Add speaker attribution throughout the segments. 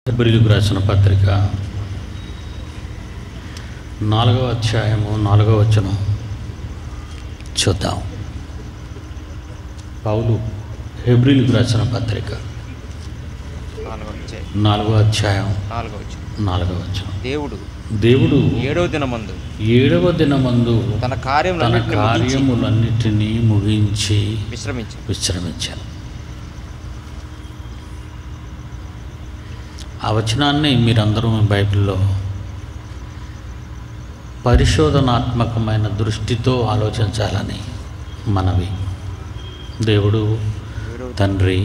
Speaker 1: హెబ్రిలకు రాసిన పత్రిక నాలుగవ అధ్యాయము నాలుగవ వచనం చూద్దాం పౌలు హెబ్రిలకు రాసిన పత్రిక
Speaker 2: నాలుగో వచ్చే
Speaker 1: నాలుగవ అధ్యాయం
Speaker 2: నాలుగో వచ్చే
Speaker 1: నాలుగవ వచనం
Speaker 2: దేవుడు
Speaker 1: దేవుడు
Speaker 2: ఏడవ దినమందు
Speaker 1: ఏడవ దినమందు
Speaker 2: తన
Speaker 1: తన
Speaker 2: కార్యములన్నింటినీ ముగించి
Speaker 1: కార్యములన్నిటినీ ముగించి
Speaker 2: విశ్రమించాడు
Speaker 1: విశ్రమించాను ఆ వచనాన్ని మీరందరూ మీ బైబిల్లో పరిశోధనాత్మకమైన దృష్టితో ఆలోచించాలని మనవి దేవుడు
Speaker 2: ఏడవ
Speaker 1: తండ్రి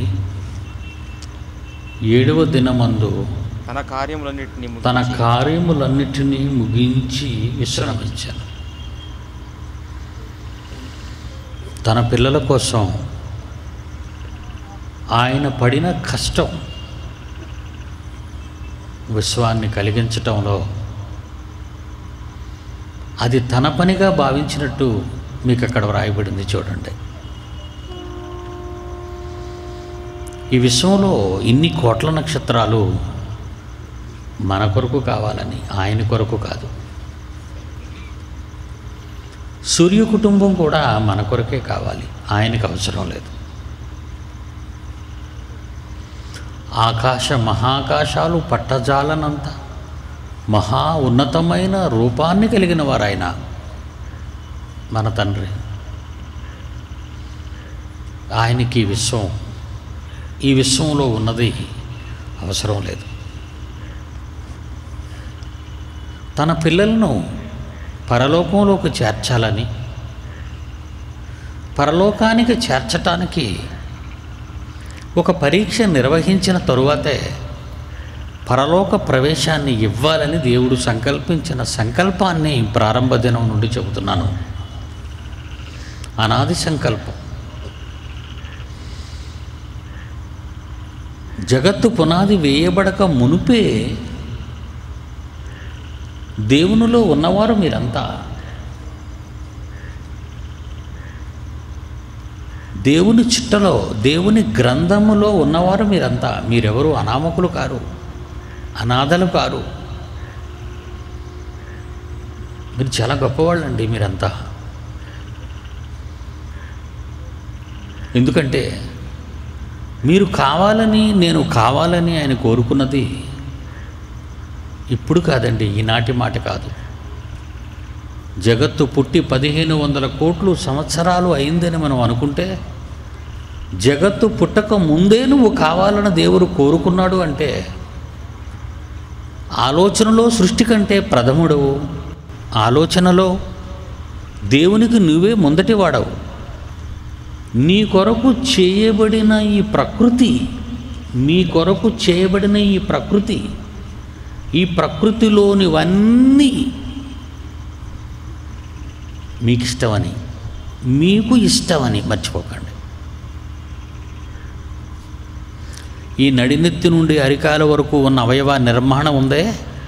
Speaker 1: ఏడవ దినమందు
Speaker 2: తన కార్యములన్నింటినీ
Speaker 1: తన
Speaker 2: ముగించి
Speaker 1: కార్యములన్నిటినీ ముగించి విశ్రమించాను తన పిల్లల కోసం ఆయన పడిన కష్టం విశ్వాన్ని కలిగించటంలో అది తన పనిగా భావించినట్టు మీకు అక్కడ వ్రాయబడింది చూడండి ఈ విశ్వంలో ఇన్ని కోట్ల నక్షత్రాలు మన కొరకు కావాలని ఆయన కొరకు కాదు సూర్య కుటుంబం కూడా మన కొరకే కావాలి ఆయనకు అవసరం లేదు ఆకాశ మహాకాశాలు పట్టజాలనంత మహా ఉన్నతమైన రూపాన్ని కలిగిన వారాయన మన తండ్రి ఆయనకి ఈ విశ్వం ఈ విశ్వంలో ఉన్నది అవసరం లేదు తన పిల్లలను పరలోకంలోకి చేర్చాలని పరలోకానికి చేర్చటానికి ఒక పరీక్ష నిర్వహించిన తరువాతే పరలోక ప్రవేశాన్ని ఇవ్వాలని దేవుడు సంకల్పించిన సంకల్పాన్ని ప్రారంభ దినం నుండి చెబుతున్నాను అనాది సంకల్పం జగత్తు పునాది వేయబడక మునుపే దేవునిలో ఉన్నవారు మీరంతా దేవుని చిట్టలో దేవుని గ్రంథములో ఉన్నవారు మీరంతా మీరెవరు అనామకులు కారు అనాథలు కారు మీరు చాలా గొప్పవాళ్ళండి మీరంతా ఎందుకంటే మీరు కావాలని నేను కావాలని ఆయన కోరుకున్నది ఇప్పుడు కాదండి ఈనాటి మాట కాదు జగత్తు పుట్టి పదిహేను వందల కోట్లు సంవత్సరాలు అయిందని మనం అనుకుంటే జగత్తు పుట్టక ముందే నువ్వు కావాలని దేవుడు కోరుకున్నాడు అంటే ఆలోచనలో సృష్టి కంటే ప్రథముడవు ఆలోచనలో దేవునికి నువ్వే మొదటి వాడవు నీ కొరకు చేయబడిన ఈ ప్రకృతి నీ కొరకు చేయబడిన ఈ ప్రకృతి ఈ ప్రకృతిలోనివన్నీ మీకు ఇష్టమని మీకు ఇష్టమని మర్చిపోకండి ఈ నడినెత్తి నుండి అరికాల వరకు ఉన్న అవయవ నిర్మాణం ఉందే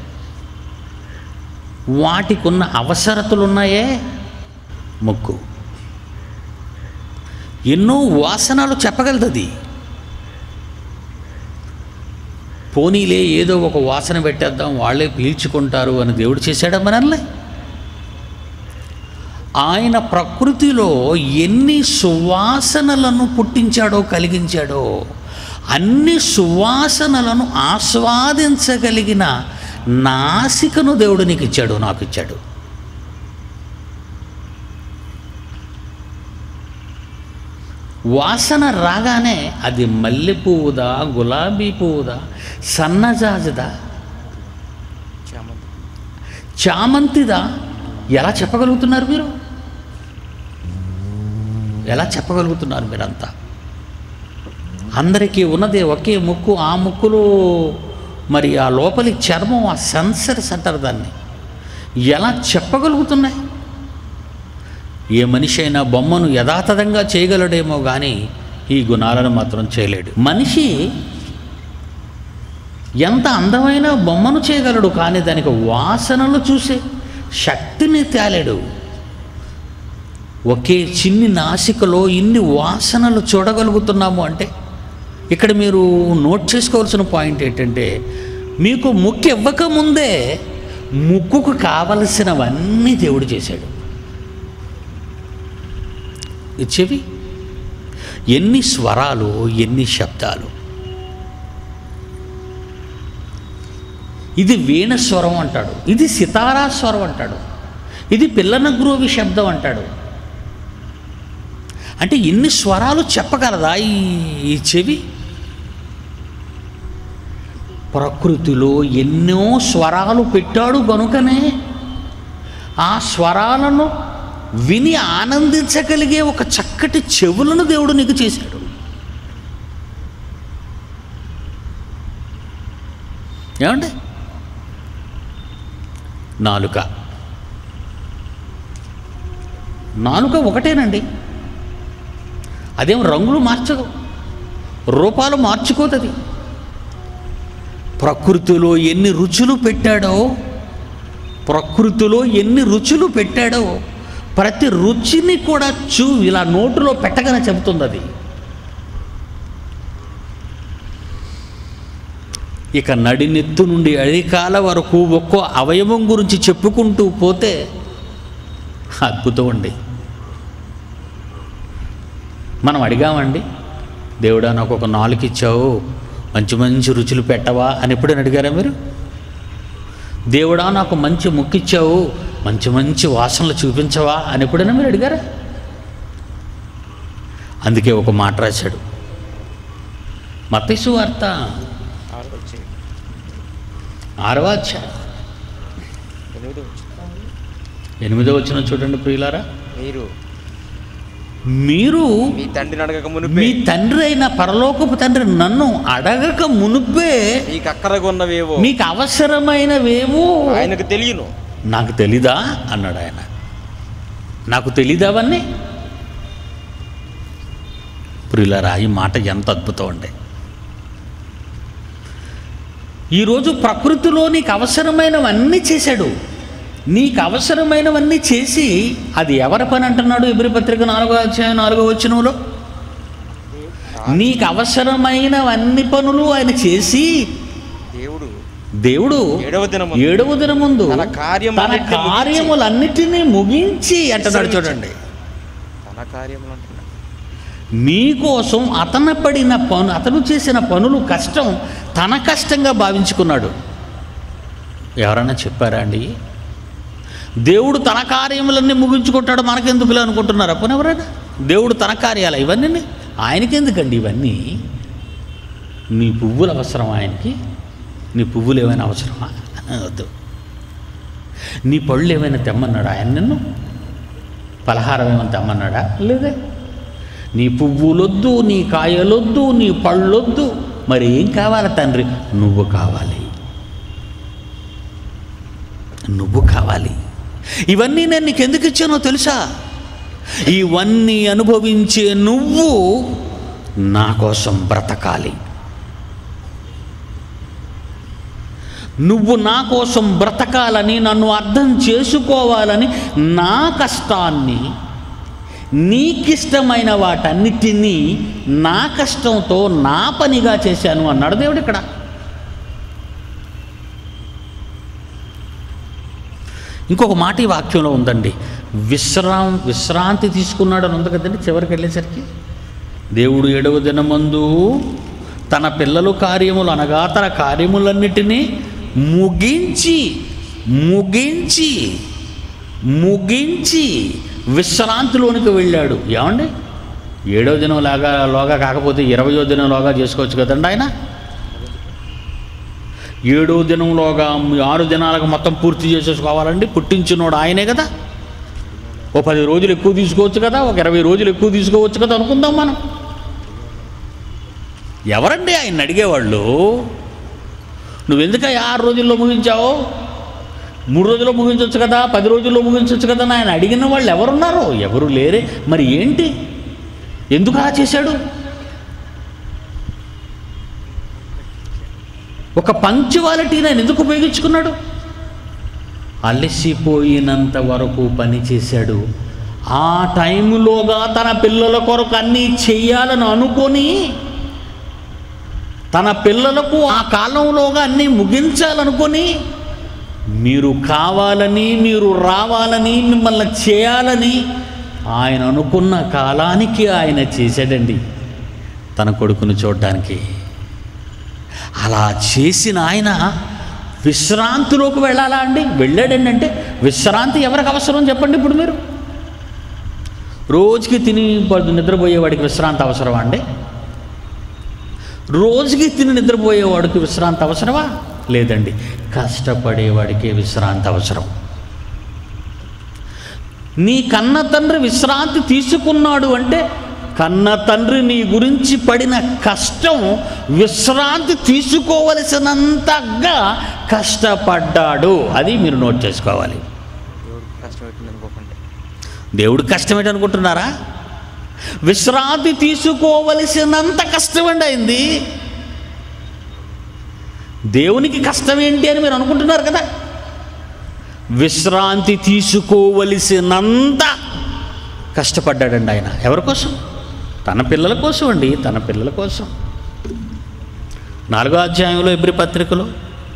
Speaker 1: వాటికి ఉన్న అవసరతలు ఉన్నాయే ముక్కు ఎన్నో వాసనలు చెప్పగలదు అది పోనీలే ఏదో ఒక వాసన పెట్టేద్దాం వాళ్ళే పీల్చుకుంటారు అని దేవుడు చేశాడా మనల్ని ఆయన ప్రకృతిలో ఎన్ని సువాసనలను పుట్టించాడో కలిగించాడో అన్ని సువాసనలను ఆస్వాదించగలిగిన నాసికను దేవుడు నీకు ఇచ్చాడు నాకు ఇచ్చాడు వాసన రాగానే అది మల్లె పువ్వుదా గులాబీ పువ్వుదా సన్నజాజదా
Speaker 2: చామంతి
Speaker 1: చామంతిదా ఎలా చెప్పగలుగుతున్నారు మీరు ఎలా చెప్పగలుగుతున్నారు మీరంతా అందరికీ ఉన్నది ఒకే ముక్కు ఆ ముక్కులో మరి ఆ లోపలి చర్మం ఆ సెన్సర్స్ అంటారు దాన్ని ఎలా చెప్పగలుగుతున్నాయి ఏ మనిషి అయినా బొమ్మను యథాతథంగా చేయగలడేమో కానీ ఈ గుణాలను మాత్రం చేయలేడు మనిషి ఎంత అందమైన బొమ్మను చేయగలడు కానీ దానికి వాసనలు చూసే శక్తిని తేలేడు ఒకే చిన్ని నాసికలో ఇన్ని వాసనలు చూడగలుగుతున్నాము అంటే ఇక్కడ మీరు నోట్ చేసుకోవాల్సిన పాయింట్ ఏంటంటే మీకు ముక్కు ఇవ్వకముందే ముక్కుకు కావలసినవన్నీ దేవుడు చేశాడు ఈ చెవి ఎన్ని స్వరాలు ఎన్ని శబ్దాలు ఇది వీణ స్వరం అంటాడు ఇది సితారా స్వరం అంటాడు ఇది పిల్లనగ్రోవి శబ్దం అంటాడు అంటే ఇన్ని స్వరాలు చెప్పగలదా ఈ ఈ చెవి ప్రకృతిలో ఎన్నో స్వరాలు పెట్టాడు గనుకనే ఆ స్వరాలను విని ఆనందించగలిగే ఒక చక్కటి చెవులను దేవుడు నీకు చేశాడు ఏమండి నాలుక నాలుక ఒకటేనండి అదేం రంగులు మార్చదు రూపాలు మార్చుకోదది ప్రకృతిలో ఎన్ని రుచులు పెట్టాడో ప్రకృతిలో ఎన్ని రుచులు పెట్టాడో ప్రతి రుచిని కూడా చూ ఇలా నోటులో పెట్టగానే చెబుతుంది అది ఇక నడినెత్తు నుండి అడికాల వరకు ఒక్కో అవయవం గురించి చెప్పుకుంటూ పోతే అద్భుతం అండి మనం అడిగామండి దేవుడా నాకు ఒక నాలుగు ఇచ్చావు మంచి మంచి రుచులు పెట్టవా అని ఎప్పుడైనా అడిగారా మీరు దేవుడా నాకు మంచి ముక్కిచ్చావు మంచి మంచి వాసనలు చూపించవా అని ఎప్పుడైనా మీరు అడిగారా అందుకే ఒక మాట రాశాడు మతైసు వార్త
Speaker 2: ఆరు వచ్చి
Speaker 1: ఆరవ అధ్యాయం
Speaker 2: ఎనిమిది వచ్చి
Speaker 1: ఎనిమిదో వచ్చిన చూడండి ప్రియులారా
Speaker 2: మీరు
Speaker 1: మీరు
Speaker 2: మీ తండ్రిని అడగక
Speaker 1: మీ
Speaker 2: మునిపే
Speaker 1: తండ్రి అయిన పరలోకపు తండ్రి నన్ను అడగక మునుపే
Speaker 2: మీకు అక్కరగా ఉన్నవేవో
Speaker 1: మీకు అవసరమైనవేమో
Speaker 2: ఆయనకు తెలియను
Speaker 1: నాకు తెలీదా అన్నాడు ఆయన నాకు తెలీదా అవన్నీ ప్రియులారా ఈ మాట ఎంత అద్భుతం అండి ఈరోజు ప్రకృతిలో నీకు అవసరమైనవన్నీ చేశాడు నీకు అవసరమైనవన్నీ చేసి అది ఎవరి పని అంటున్నాడు ఎబ్రి పత్రిక నాలుగో అధ్యాయం నాలుగో వచ్చినంలో నీకు అవసరమైనవన్నీ పనులు ఆయన చేసి
Speaker 2: దేవుడు
Speaker 1: దేవుడు
Speaker 2: ఏడవ దినము
Speaker 1: ఏడవ దిన ముందు
Speaker 2: తన కార్యములన్నిటిని
Speaker 1: తన
Speaker 2: ముగించి-
Speaker 1: కార్యములన్నిటినీ ముగించి అంటున్నాడు చూడండి
Speaker 2: తన కార్యములు అంటున్నాడు
Speaker 1: మీకోసం అతను పడిన పను అతను చేసిన పనులు కష్టం తన కష్టంగా భావించుకున్నాడు ఎవరైనా చెప్పారా అండి దేవుడు తన కార్యములన్నీ ముగించుకుంటాడు మనకెందుకులే అనుకుంటున్నారు అప్పుడు ఎవరైనా దేవుడు తన కార్యాలు ఇవన్నీ ఆయనకెందుకండి ఇవన్నీ నీ పువ్వులు అవసరం ఆయనకి నీ పువ్వులు ఏమైనా అవసరమా వద్దు నీ పళ్ళు ఏమైనా తెమ్మన్నాడా ఆయన నిన్ను పలహారం ఏమైనా తెమ్మన్నాడా లేదే నీ పువ్వులొద్దు నీ కాయలొద్దు నీ పళ్ళొద్దు మరి ఏం కావాలి తండ్రి నువ్వు కావాలి నువ్వు కావాలి ఇవన్నీ నేను నీకు ఎందుకు ఇచ్చానో తెలుసా ఇవన్నీ అనుభవించే నువ్వు నా కోసం బ్రతకాలి నువ్వు నా కోసం బ్రతకాలని నన్ను అర్థం చేసుకోవాలని నా కష్టాన్ని నీకిష్టమైన వాటన్నిటినీ నా కష్టంతో నా పనిగా చేశాను అన్నాడు దేవుడు ఇక్కడ ఇంకొక మాట ఈ వాక్యంలో ఉందండి విశ్రాం విశ్రాంతి తీసుకున్నాడు అని ఉంది కదండి చివరికి వెళ్ళేసరికి దేవుడు ఏడవ దినమందు తన పిల్లలు కార్యములు అనగా తన కార్యములన్నిటినీ ముగించి ముగించి ముగించి విశ్రాంతిలోనికి వెళ్ళాడు ఏమండి ఏడో దినం లాగా లోగా కాకపోతే ఇరవయో దినం లోగా చేసుకోవచ్చు కదండి ఆయన ఏడో దినంలోగా మీ ఆరు దినాలకు మొత్తం పూర్తి చేసేసుకోవాలండి పుట్టించినోడు ఆయనే కదా ఓ పది రోజులు ఎక్కువ తీసుకోవచ్చు కదా ఒక ఇరవై రోజులు ఎక్కువ తీసుకోవచ్చు కదా అనుకుందాం మనం ఎవరండి ఆయన అడిగేవాళ్ళు నువ్వెందుకు ఆరు రోజుల్లో ముగించావు మూడు రోజుల్లో ముగించవచ్చు కదా పది రోజుల్లో ముగించవచ్చు కదా అని ఆయన అడిగిన వాళ్ళు ఎవరున్నారు ఎవరు లేరే మరి ఏంటి ఎందుకు అలా చేశాడు ఒక పంక్చువాలిటీని ఆయన ఎందుకు ఉపయోగించుకున్నాడు అలసిపోయినంత వరకు పని చేశాడు ఆ టైంలోగా తన పిల్లల కొరకు అన్నీ చెయ్యాలని అనుకొని తన పిల్లలకు ఆ కాలంలోగా అన్నీ ముగించాలనుకొని మీరు కావాలని మీరు రావాలని మిమ్మల్ని చేయాలని ఆయన అనుకున్న కాలానికి ఆయన చేశాడండి తన కొడుకును చూడడానికి అలా చేసిన ఆయన విశ్రాంతిలోకి వెళ్ళాలా అండి వెళ్ళాడండి అంటే విశ్రాంతి ఎవరికి అవసరం చెప్పండి ఇప్పుడు మీరు రోజుకి తిని పడు- నిద్రపోయేవాడికి విశ్రాంతి అవసరమా అండి రోజుకి తిని నిద్రపోయేవాడికి విశ్రాంతి అవసరమా లేదండి కష్టపడేవాడికే విశ్రాంతి అవసరం నీ కన్న తండ్రి విశ్రాంతి తీసుకున్నాడు అంటే కన్న తండ్రి నీ గురించి పడిన కష్టం విశ్రాంతి తీసుకోవలసినంతగా కష్టపడ్డాడు అది మీరు నోట్ చేసుకోవాలి
Speaker 2: దేవుడు కష్టపెట్టింది అనుకోకండి
Speaker 1: దేవుడు కష్టమేంటి అనుకుంటున్నారా విశ్రాంతి తీసుకోవలసినంత కష్టమండి అయింది దేవునికి కష్టం ఏంటి అని మీరు అనుకుంటున్నారు కదా విశ్రాంతి తీసుకోవలసినంత కష్టపడ్డాడండి ఆయన ఎవరి కోసం తన పిల్లల కోసం అండి తన పిల్లల కోసం నాలుగో అధ్యాయంలో ఎబ్రి పత్రికలో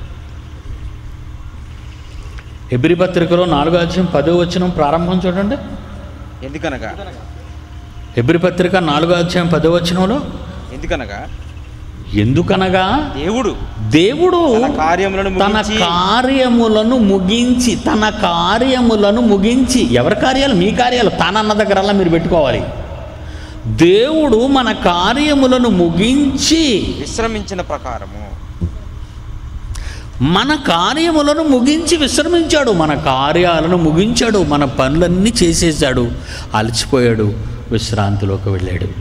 Speaker 1: ఎబ్రి పత్రికలో నాలుగో అధ్యాయం పదో వచనం ప్రారంభం చూడండి
Speaker 2: ఎందుకనగా
Speaker 1: ఎబ్రి పత్రిక నాలుగో అధ్యాయం పదో వచనంలో
Speaker 2: ఎందుకనగా
Speaker 1: ఎందుకనగా
Speaker 2: దేవుడు
Speaker 1: దేవుడు
Speaker 2: తన కార్యములను
Speaker 1: తన
Speaker 2: ముగించి
Speaker 1: కార్యములను ముగించి తన కార్యములను ముగించి ఎవరి కార్యాలు మీ కార్యాలు తానన్న దగ్గరల్లా మీరు పెట్టుకోవాలి దేవుడు మన కార్యములను ముగించి
Speaker 2: విశ్రమించిన ప్రకారము
Speaker 1: మన కార్యములను ముగించి విశ్రమించాడు మన కార్యాలను ముగించాడు మన పనులన్నీ చేసేసాడు అలసిపోయాడు విశ్రాంతిలోకి వెళ్ళాడు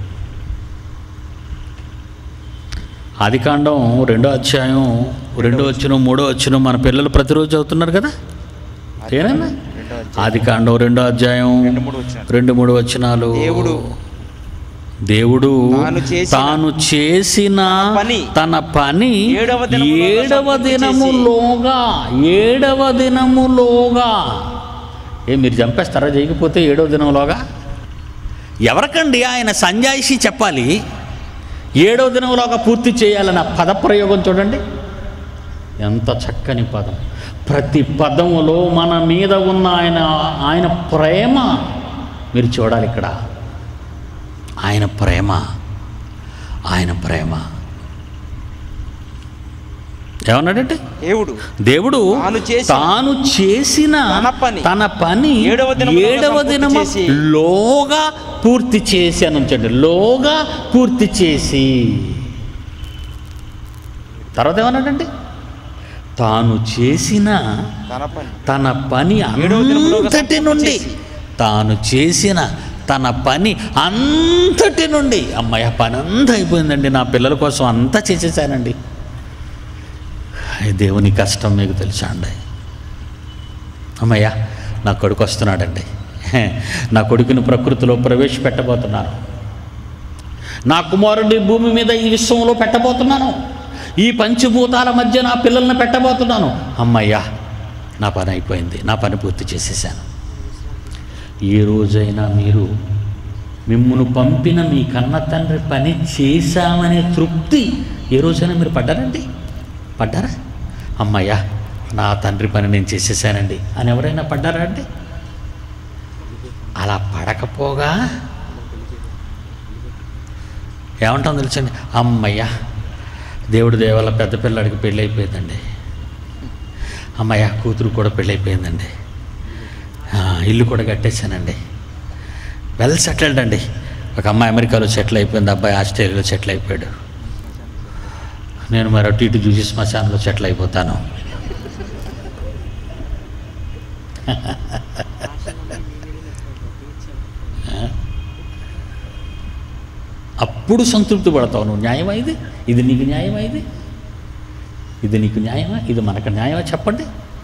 Speaker 1: ఆదికాండం రెండో అధ్యాయం రెండో వచ్చిన మూడో వచ్చిన మన పిల్లలు ప్రతిరోజు చదువుతున్నారు కదా ఏనన్నా
Speaker 2: రెండో అధ్యాయం.
Speaker 1: ఆదికాండం రెండో అధ్యాయం
Speaker 2: రెండు మూడు వచ్చిన
Speaker 1: రెండు మూడు వచనాలు
Speaker 2: దేవుడు
Speaker 1: దేవుడు
Speaker 2: తాను చేసిన
Speaker 1: తాను చేసిన
Speaker 2: పని
Speaker 1: తన పని
Speaker 2: ఏడవ దినములోగా
Speaker 1: ఏడవ
Speaker 2: సంపూర్తి
Speaker 1: దినములోగా ఏడవ దినములోగా ఏ మీరు చంపేస్తారా చేయకపోతే ఏడవ దినంలోగా ఎవరికండి ఆయన సంజాయిషి చెప్పాలి ఏడవ దినంలోగా పూర్తి చేయాలన్న పదప్రయోగం చూడండి ఎంత చక్కని పదం ప్రతి పదములో మన మీద ఉన్న ఆయన ఆయన ప్రేమ మీరు చూడాలి ఇక్కడ ఆయన ప్రేమ ఆయన ప్రేమ ఏమన్నాడంటే
Speaker 2: దేవుడు
Speaker 1: దేవుడు
Speaker 2: తాను చేసిన
Speaker 1: తాను చేసిన
Speaker 2: తన పని
Speaker 1: తన పని
Speaker 2: ఏడవ దినములోగా
Speaker 1: ఏడవ
Speaker 2: పూర్తి
Speaker 1: దినము
Speaker 2: చేసి
Speaker 1: లోగా పూర్తి చేసి అని ఉంచండి లోగా పూర్తి చేసి తర్వాత ఏమన్నాడంటే తాను చేసిన
Speaker 2: తన పని
Speaker 1: తన పని
Speaker 2: ఏడవ దినములోగా
Speaker 1: అంతటి
Speaker 2: సంపూర్తి
Speaker 1: నుండి
Speaker 2: చేసి.
Speaker 1: తాను చేసిన తన పని అంతటి నుండి అమ్మాయి ఆ పని అంతా అయిపోయిందండి నా పిల్లల కోసం అంతా చేసేసానండి దేవుని కష్టం మీకు తెలుసా అండి అమ్మయ్య నా కొడుకు వస్తున్నాడండి హే, నా కొడుకుని ప్రకృతిలో ప్రవేశపెట్టబోతున్నాను నా కుమారుడి భూమి మీద ఈ విశ్వంలో పెట్టబోతున్నాను ఈ పంచభూతాల మధ్య నా పిల్లల్ని పెట్టబోతున్నాను అమ్మయ్యా నా పని అయిపోయింది నా పని పూర్తి చేసేసాను ఏ రోజైనా మీరు మిమ్మును పంపిన మీ కన్న తండ్రి పని చేశామనే తృప్తి ఏ రోజైనా మీరు పడ్డారండి పడ్డారా అమ్మయ్యా నా తండ్రి పని నేను చేసేసానండి అని ఎవరైనా పడ్డారా అండి అలా పడకపోగా ఏమంటాం తెలుసండి అమ్మయ్యా దేవుడి దేవాల పెద్ద పిల్లాడికి పెళ్ళి అయిపోయిందండి అమ్మయ్య కూతురు కూడా పెళ్ళి అయిపోయిందండి ఆ, ఇల్లు కూడా కట్టేశానండి వెల్ సెటిల్డ్ అండి ఒక అమ్మాయి అమెరికాలో సెటిల్ అయిపోయింది అబ్బాయి ఆస్ట్రేలియాలో సెటిల్ అయిపోయాడు నేను మరి అటు ఇటు చూసి శ్మశానంలో సెటిల్ అయిపోతాను అప్పుడు సంతృప్తి పడతావు నువ్వు న్యాయమా ఇది ఇది నీకు న్యాయమా ఇది ఇది నీకు న్యాయమా ఇది మనకు న్యాయమా చెప్పండి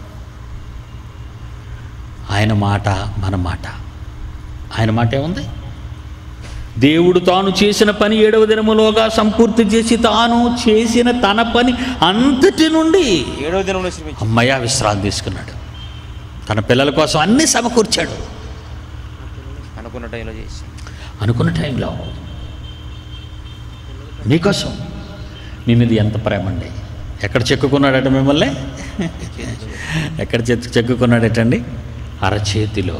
Speaker 1: ఆయన మాట మన మాట ఆయన మాట ఏముంది దేవుడు తాను చేసిన పని ఏడవ దినములోగా సంపూర్తి చేసి తాను చేసిన తన పని అంతటి నుండి
Speaker 2: ఏడవ దినంలో శ్రమించి
Speaker 1: అమ్మయ్య విశ్రాంతి తీసుకున్నాడు తన పిల్లల కోసం అన్నీ సమకూర్చాడు
Speaker 2: అనుకున్న టైంలో చేసి
Speaker 1: అనుకున్న టైంలో నీకోసం మీ మీద ఎంత ప్రేమ అండి ఎక్కడ చెక్కుకున్నాడట మిమ్మల్ని ఎక్కడ చెక్ చెక్కుకున్నాడటండి అరచేతిలో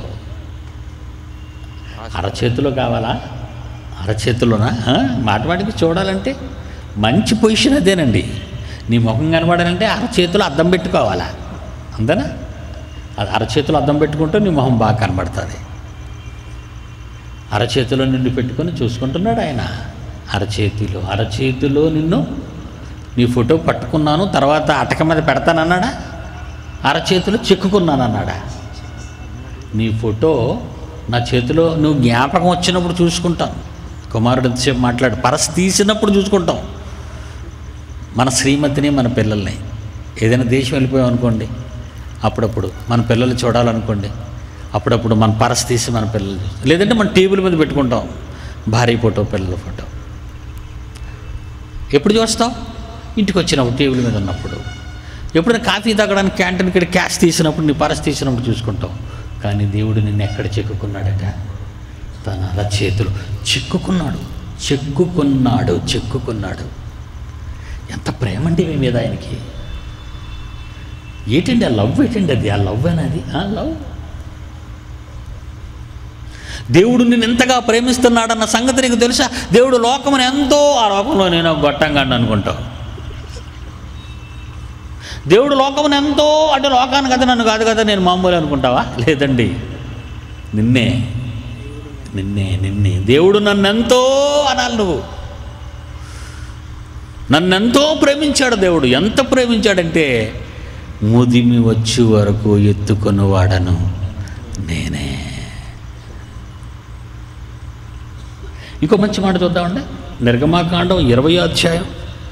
Speaker 1: అరచేతిలో కావాలా అరచేతిలోనా ఆ? మాట మాటికి చూడాలంటే మంచి పొజిషన్ అదేనండి నీ ముఖం కనబడాలంటే అరచేతిలో అద్దం పెట్టుకోవాలా అంతేనా అది అరచేతిలో అద్దం పెట్టుకుంటే నీ మొహం బాగా కనబడుతుంది అరచేతిలో నిన్ను పెట్టుకొని చూసుకుంటున్నాడు ఆయన అరచేతిలో అరచేతిలో నిన్ను నీ ఫోటో పట్టుకున్నాను తర్వాత అటక మీద పెడతానన్నాడా అరచేతిలో చిక్కుకున్నానన్నాడా నీ ఫోటో నా చేతిలో నువ్వు జ్ఞాపకం వచ్చినప్పుడు చూసుకుంటాను కుమారుడు ఎంతసేపు మాట్లాడు పరస్ తీసినప్పుడు చూసుకుంటాం మన శ్రీమతిని మన పిల్లల్ని ఏదైనా దేశం వెళ్ళిపోయాం అనుకోండి అప్పుడప్పుడు మన పిల్లలు చూడాలనుకోండి అప్పుడప్పుడు మన పరస్ తీసి మన పిల్లలు చూస్తాం లేదంటే మన టేబుల్ మీద పెట్టుకుంటాం భార్య ఫోటో పిల్లల ఫోటో ఎప్పుడు చూస్తావు ఇంటికి వచ్చినప్పుడు టేబుల్ మీద ఉన్నప్పుడు ఎప్పుడైనా కాఫీ తాగడానికి క్యాంటీన్కి ఇక్కడ క్యాష్ తీసినప్పుడు నీ పరస్ తీసినప్పుడు చూసుకుంటావు కానీ దేవుడు నిన్ను ఎక్కడ చెక్కుకున్నాడట తన అలా చేతులు చిక్కుకున్నాడు చెక్కుకున్నాడు చెక్కుకున్నాడు ఎంత ప్రేమ అండి మీ మీద ఆయనకి ఏంటండి ఆ లవ్ ఏంటండి అది ఆ లవ్ అనేది ఆ లవ్ దేవుడు నిన్ను ఎంతగా ప్రేమిస్తున్నాడన్న సంగతి నీకు తెలుసా దేవుడు లోకమును ఎంతో ఆ లోకంలో నేను ఒక గొట్టంగా అనుకుంటావు దేవుడు లోకమును ఎంతో అంటే లోకాన్ని కదా నన్ను కాదు కదా నేను మామూలు అనుకుంటావా లేదండి నిన్నే నిన్నే నిన్నే దేవుడు నన్నెంతో అనాలి నువ్వు నన్నెంతో ప్రేమించాడు దేవుడు ఎంత ప్రేమించాడంటే ముదిమి వచ్చి వరకు ఎత్తుకొనివాడను నేనే ఇంకో మంచి మాట చూద్దామండి నిర్గమాకాండం ఇరవై అధ్యాయం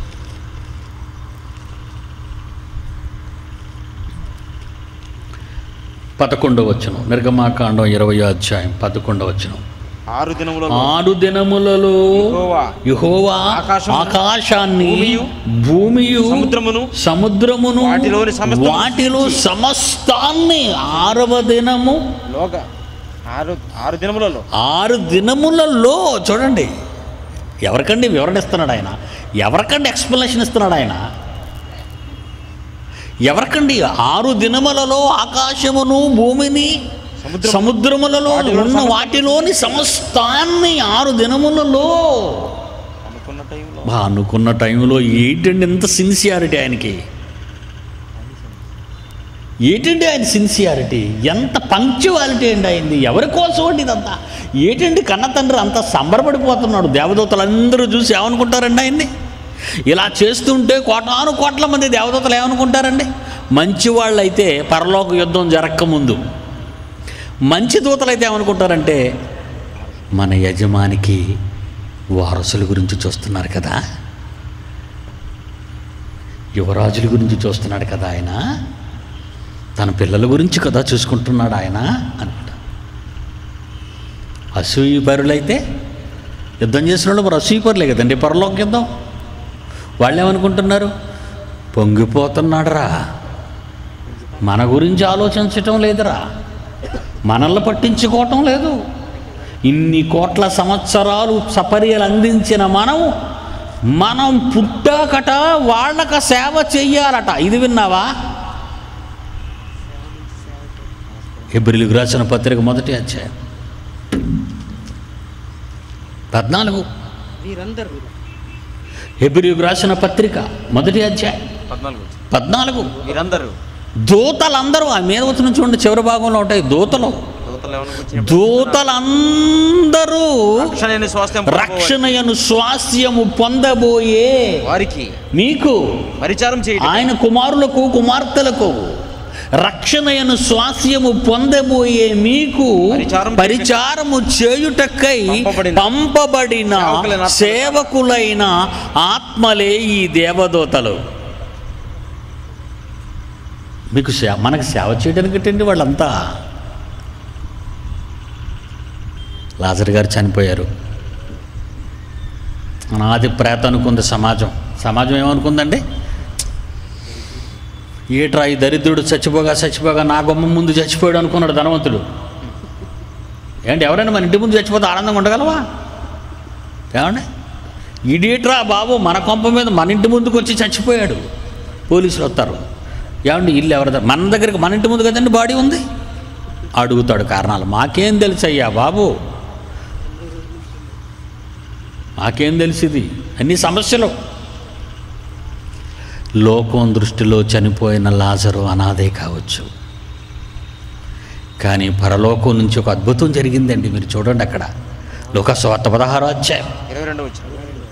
Speaker 1: పదకొండవ వచ్చును నిర్గమాకాండం ఇరవై అధ్యాయం పదకొండవ వచ్చును
Speaker 2: ఆరు దినములలో
Speaker 1: ఆరు దినములలో
Speaker 2: యెహోవా
Speaker 1: యెహోవా
Speaker 2: ఆకాశమును,
Speaker 1: ఆకాశాన్ని
Speaker 2: భూమియు,
Speaker 1: భూమియు
Speaker 2: సముద్రమును,
Speaker 1: సముద్రమును
Speaker 2: వాటిలోని సమస్తము
Speaker 1: వాటిలో సమస్తాన్ని ఆరవ దినము
Speaker 2: లోక ఆరు ఆరు దినములలో
Speaker 1: ఆరు దినములలో చూడండి ఎవరికండి వివరణ ఇస్తున్నాడు ఆయన ఎవరికండి ఎక్స్ప్లెనేషన్ ఇస్తున్నాడు ఆయన ఎవరికండి ఆరు దినములలో ఆకాశమును భూమిని
Speaker 2: సముద్రం-
Speaker 1: సముద్రములలో
Speaker 2: వాటిలోని
Speaker 1: ఉన్న
Speaker 2: సమస్తము-
Speaker 1: వాటిలోని సమస్తాన్ని ఆరు దినములలో
Speaker 2: అనుకున్న టైంలో
Speaker 1: బా అనుకున్న టైంలో ఏంటండి ఎంత సిన్సియారిటీ ఆయనకి ఏంటండి ఆయన సిన్సియారిటీ ఎంత పంక్చువాలిటీ అండి అయింది ఎవరి కోసం అండి ఇదంతా ఏంటండి కన్న తండ్రి అంత సంబరపడిపోతున్నాడు దేవదూతలందరూ చూసి ఏమనుకుంటారండి ఆయన్ని ఇలా చేస్తుంటే కోటాను కోట్ల మంది దేవదూతలు ఏమనుకుంటారండి మంచి వాళ్ళైతే పరలోక యుద్ధం జరగకముందు మంచి దూతలైతే ఏమనుకుంటారంటే మన యజమానికి వారసుల గురించి చూస్తున్నారు కదా యువరాజుల గురించి చూస్తున్నాడు కదా ఆయన తన పిల్లల గురించి కదా చూసుకుంటున్నాడు ఆయన అనమాట అసూయపరులైతే యుద్ధం చేసిన వాళ్ళు మరి అసూయపరులే కదండి పరలోక యుద్ధం వాళ్ళు ఏమనుకుంటున్నారు పొంగిపోతున్నాడురా మన గురించి ఆలోచించటం లేదురా మనల్ని పట్టించుకోవటం లేదు ఇన్ని కోట్ల సంవత్సరాలు సపర్యలు అందించిన మనం మనం పుట్టాకట వాళ్ళక సేవ చెయ్యాలట ఇది విన్నావా ఎబ్రిలికి రాసిన పత్రిక మొదటి అధ్యాయం పద్నాలుగు
Speaker 3: వీరందరూ
Speaker 1: హెబ్రిలికి రాసిన పత్రిక మొదటి అధ్యాయం
Speaker 2: పద్నాలుగు
Speaker 1: పద్నాలుగు
Speaker 2: మీరందరూ
Speaker 1: దూతలందరూ ఆ మీద వచ్చిన చూడండి చివరి భాగంలో ఉంటాయి దూతలు
Speaker 2: దూతలు ఏమనుకొచ్చిన
Speaker 1: దూతలందరూ
Speaker 2: రక్షణ స్వాస్థ్యం
Speaker 1: రక్షణయను స్వాస్యము పొందబోయే
Speaker 2: వారికి
Speaker 1: మీకు
Speaker 2: పరిచారం చేయడం
Speaker 1: ఆయన కుమారులకు కుమార్తెలకు రక్షణయను స్వాస్యము పొందబోయే మీకు
Speaker 2: పరిచారం
Speaker 1: పరిచారము చేయుటకై
Speaker 2: పంపబడిన
Speaker 1: పంపబడిన
Speaker 2: సేవకులైన ఆత్మలు.
Speaker 1: సేవకులైన ఆత్మలే ఈ దేవదూతలు మీకు సేవ మనకు సేవ చేయడానికి ఏంటండి వాళ్ళంతా లాజర్ గారు చనిపోయారు అనాది ప్రేత అనుకుంది సమాజం సమాజం ఏమనుకుందండి ఏట్రా ఈ దరిద్రుడు చచ్చిపోగా చచ్చిపోగా నా గుమ్మం ముందు చచ్చిపోయాడు అనుకున్నాడు ధనవంతుడు ఏంటి ఎవరైనా మన ఇంటి ముందు చచ్చిపోతే ఆనందంగా ఉండగలవా ఏమండి ఇడియట్రా బాబు మన కొంప మీద మన ఇంటి ముందుకు వచ్చి చచ్చిపోయాడు పోలీసులు వస్తారు ఏమండి ఇల్లు ఎవరి దగ్గర? మన దగ్గరికి మన ఇంటి ముందు కదండి బాడీ ఉంది అడుగుతాడు కారణాలు మాకేం తెలుసయ్యా బాబు మాకేం తెలిసింది అన్ని సమస్యలు లోకం దృష్టిలో చనిపోయిన లాజరు అనాథే కావచ్చు కానీ పరలోకం నుంచి ఒక అద్భుతం జరిగిందండి మీరు చూడండి అక్కడ లోకస్వార్త పదహారో అధ్యాయం
Speaker 2: ఇరవై రెండు వచ్చిన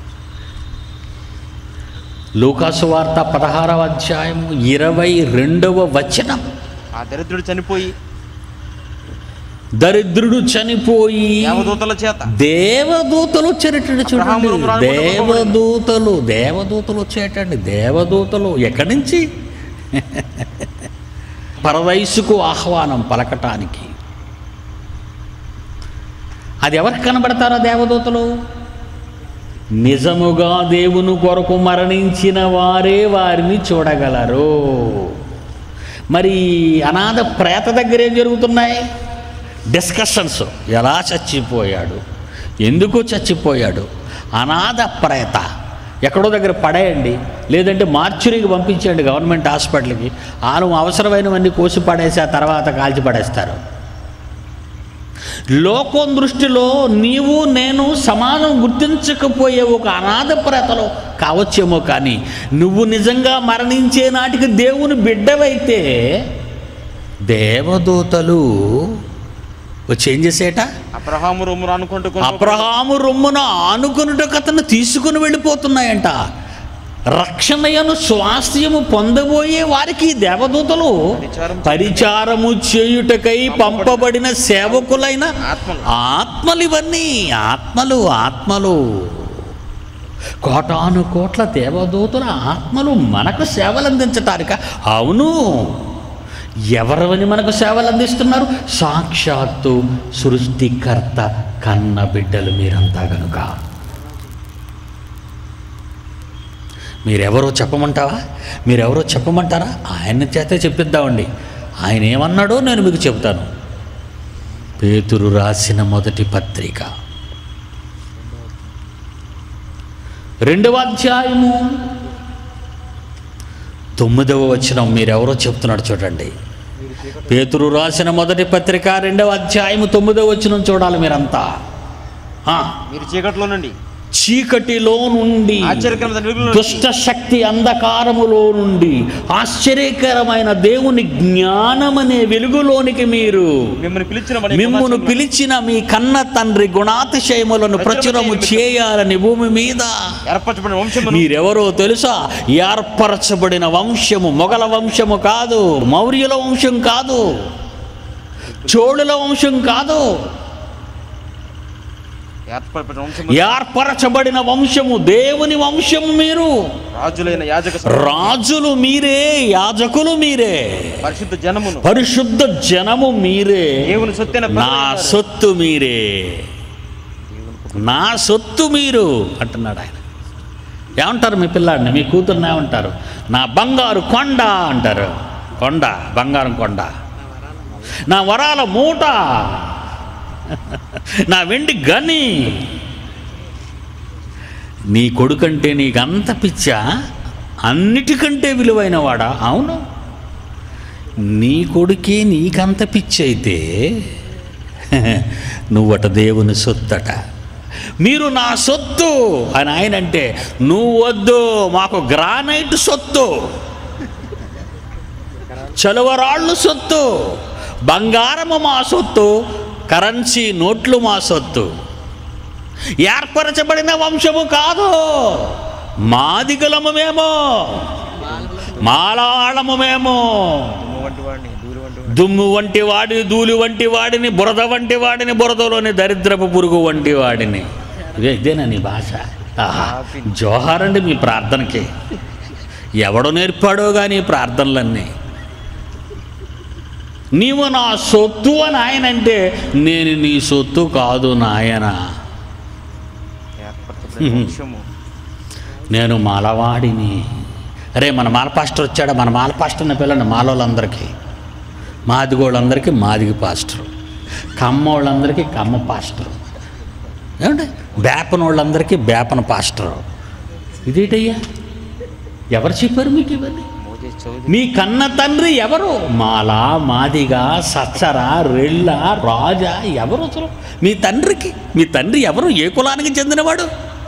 Speaker 1: లూకాసు వార్త పదహారవ అధ్యాయం ఇరవై రెండవ వచనం
Speaker 2: ఆ దరిద్రుడు చనిపోయి
Speaker 1: దరిద్రుడు చనిపోయి
Speaker 2: దేవదూతల చేత
Speaker 1: దేవదూతలు వచ్చేటండి
Speaker 2: అబ్రహాము
Speaker 1: చూడండి
Speaker 2: రాముడు
Speaker 1: దేవదూతలు దేవదూతలు వచ్చేటండి దేవదూతలు ఎక్కడి నుంచి పరవయసుకు ఆహ్వానం పలకటానికి అది ఎవరికి కనబడతారా దేవదూతలు నిజముగా దేవుని కొరకు మరణించిన వారే వారిని చూడగలరు మరి అనాథ ప్రేత దగ్గర ఏం జరుగుతున్నాయి డిస్కషన్స్ ఎలా చచ్చిపోయాడు ఎందుకు చచ్చిపోయాడు అనాథ ప్రేత ఎక్కడో దగ్గర పడేయండి లేదంటే మార్చురికి పంపించండి గవర్నమెంట్ హాస్పిటల్కి ఆరు అవసరమైనవన్నీ కోసి పడేసి ఆ తర్వాత కాల్చి పడేస్తారు లోకం దృష్టిలో నీవు నేను సమానం గుర్తించకపోయే ఒక అనాథ ప్రేతలో కావచ్చేమో కానీ నువ్వు నిజంగా మరణించే నాటికి దేవుని బిడ్డవైతే దేవదూతలు వచ్చి ఏం చేసేట
Speaker 2: అబ్రహాము రొమ్మును అనుకుంటూ కొనుక్కో-
Speaker 1: అబ్రహాము రొమ్మున ఆనుకునుటకు అతను తీసుకుని వెళ్ళిపోతున్నాయంట రక్షణయను స్వాస్థ్యము పొందబోయే వారికి ఈ దేవదూతలు
Speaker 2: పరిచారం
Speaker 1: పరిచారము చేయుటకై పంపబడిన సేవకులైన
Speaker 2: ఆత్మలు
Speaker 1: ఆత్మలు ఇవన్నీ ఆత్మలు ఆత్మలు కోటాను కోట్ల దేవదూతల ఆత్మలు మనకు సేవలు అందించటానిక అవును ఎవరవని మనకు సేవలు అందిస్తున్నారు సాక్షాత్తు సృష్టికర్త కన్న బిడ్డలు మీరంతా గనుక మీరెవరో చెప్పమంటావా మీరెవరో చెప్పమంటారా ఆయన చేతే చెప్పిద్దామండి ఆయన ఏమన్నాడో నేను మీకు చెప్తాను పేతురు రాసిన మొదటి పత్రిక రెండవ అధ్యాయము తొమ్మిదవ వచనం మీరెవరో చెప్తున్నాడు చూడండి పేతురు రాసిన మొదటి పత్రిక రెండవ అధ్యాయము తొమ్మిదవ వచనం చూడాలి మీరంతా ఆ,
Speaker 2: మీరు చీకట్లో నుండి
Speaker 1: చీకటిలో నుండి
Speaker 2: ఆశ్చర్యకరమైన వెలుగులో
Speaker 1: దుష్ట శక్తి అంధకారములో నుండి ఆశ్చర్యకరమైన దేవుని జ్ఞానమనే వెలుగులోనికి మీరు
Speaker 2: మిమ్మల్ని పిలిచిన వాడి
Speaker 1: మిమ్మును
Speaker 2: గుణాత్మకులను
Speaker 1: పిలిచిన మీ కన్న తండ్రి గుణాతిశయములను ప్రచురము చేయాలని భూమి మీద
Speaker 2: ఏర్పరచబడిన వంశమును
Speaker 1: మీరెవరో తెలుసా ఏర్పరచబడిన వంశము మొగల వంశము కాదు మౌర్యుల వంశం కాదు చోళుల వంశం కాదు
Speaker 2: ఏర్పరచబడిన వంశము
Speaker 1: ఏర్పరచబడిన వంశము దేవుని వంశము మీరు
Speaker 2: రాజులైన యాజక
Speaker 1: రాజులు మీరే యాజకులు మీరే
Speaker 2: పరిశుద్ధ జనమును
Speaker 1: పరిశుద్ధ జనము మీరే
Speaker 2: దేవుని సొత్తైన
Speaker 1: నా
Speaker 2: ప్రజలైన
Speaker 1: సొత్తు మీరే నా సొత్తు మీరు అంటున్నాడు ఆయన ఏమంటారు మీ పిల్లాడిని మీ కూతుర్ని ఏమంటారు నా బంగారు కొండ అంటారు కొండ బంగారం కొండ నా వరాల మూట నా వెండి గని నీ కొడుకంటే నీకంత పిచ్చా అన్నిటికంటే విలువైన వాడా అవును నీ కొడుకే నీకంత పిచ్చి అయితే నువ్వట దేవుని సొత్తట మీరు నా సొత్తు అని ఆయన అంటే నువ్వు వద్దు మాకు గ్రానైట్ సొత్తు చలువరాళ్ళు సొత్తు బంగారము మా సొత్తు కరెన్సీ నోట్లు మా సొత్తు ఏర్పరచబడిన వంశము కాదు మాదిగలము మేము మాలాళము మేము
Speaker 2: దుమ్ము వంటి వాడిని దూరి వంటి వాడిని
Speaker 1: దుమ్ము వంటి వాడిని ధూళి వంటి వాడిని బురద వంటి వాడిని బురదలోని దరిద్రపు పురుగు వంటి వాడిని ఇదే ఇదేనా నీ భాష ఆహా జోహార్ అండి మీ ప్రార్థనకి ఎవడు నేర్పాడో కానీ ఈ ప్రార్థనలన్నీ నీవు నా సొత్తు అని ఆయన అంటే నేను నీ సొత్తు కాదు నాయన
Speaker 2: ఏర్పరచబడిన వంశము
Speaker 1: నేను మాలవాడిని అరే మన మాల పాస్టర్ వచ్చాడా మన మాల పాస్టర్ని పిల్లండి మాలోళ్ళందరికీ మాదిగోళ్ళందరికీ మాదిగి పాస్టర్ కమ్మోళ్ళందరికీ కమ్మ పాస్టర్ ఏమండి బేపన వాళ్ళందరికీ బేపన పాస్టర్ ఇదేటయ్యా ఎవరు చెప్పారు మీకు ఇవన్నీ
Speaker 2: మోజేస్ చౌదరి
Speaker 1: మీ కన్న తండ్రి ఎవరు మాలా మాదిగా సచ్చర రెళ్ళ రాజా ఎవరు అసలు మీ తండ్రికి మీ తండ్రి ఎవరు ఏ కులానికి చెందినవాడు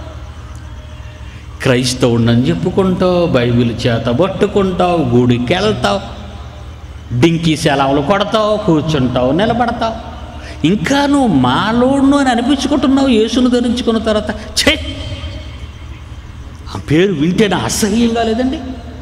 Speaker 1: క్రైస్తవుడని చెప్పుకుంటావు బైబిల్ చేత పట్టుకుంటావు గుడికి వెళ్తావు డింకి సెలవులు కొడతావు కూర్చుంటావు నిలబడతావు ఇంకా నువ్వు మాలోడును అని అనిపించుకుంటున్నావు యేసును ధరించుకున్న తర్వాత ఛే ఆ పేరు వింటేనే అసహ్యంగా లేదండి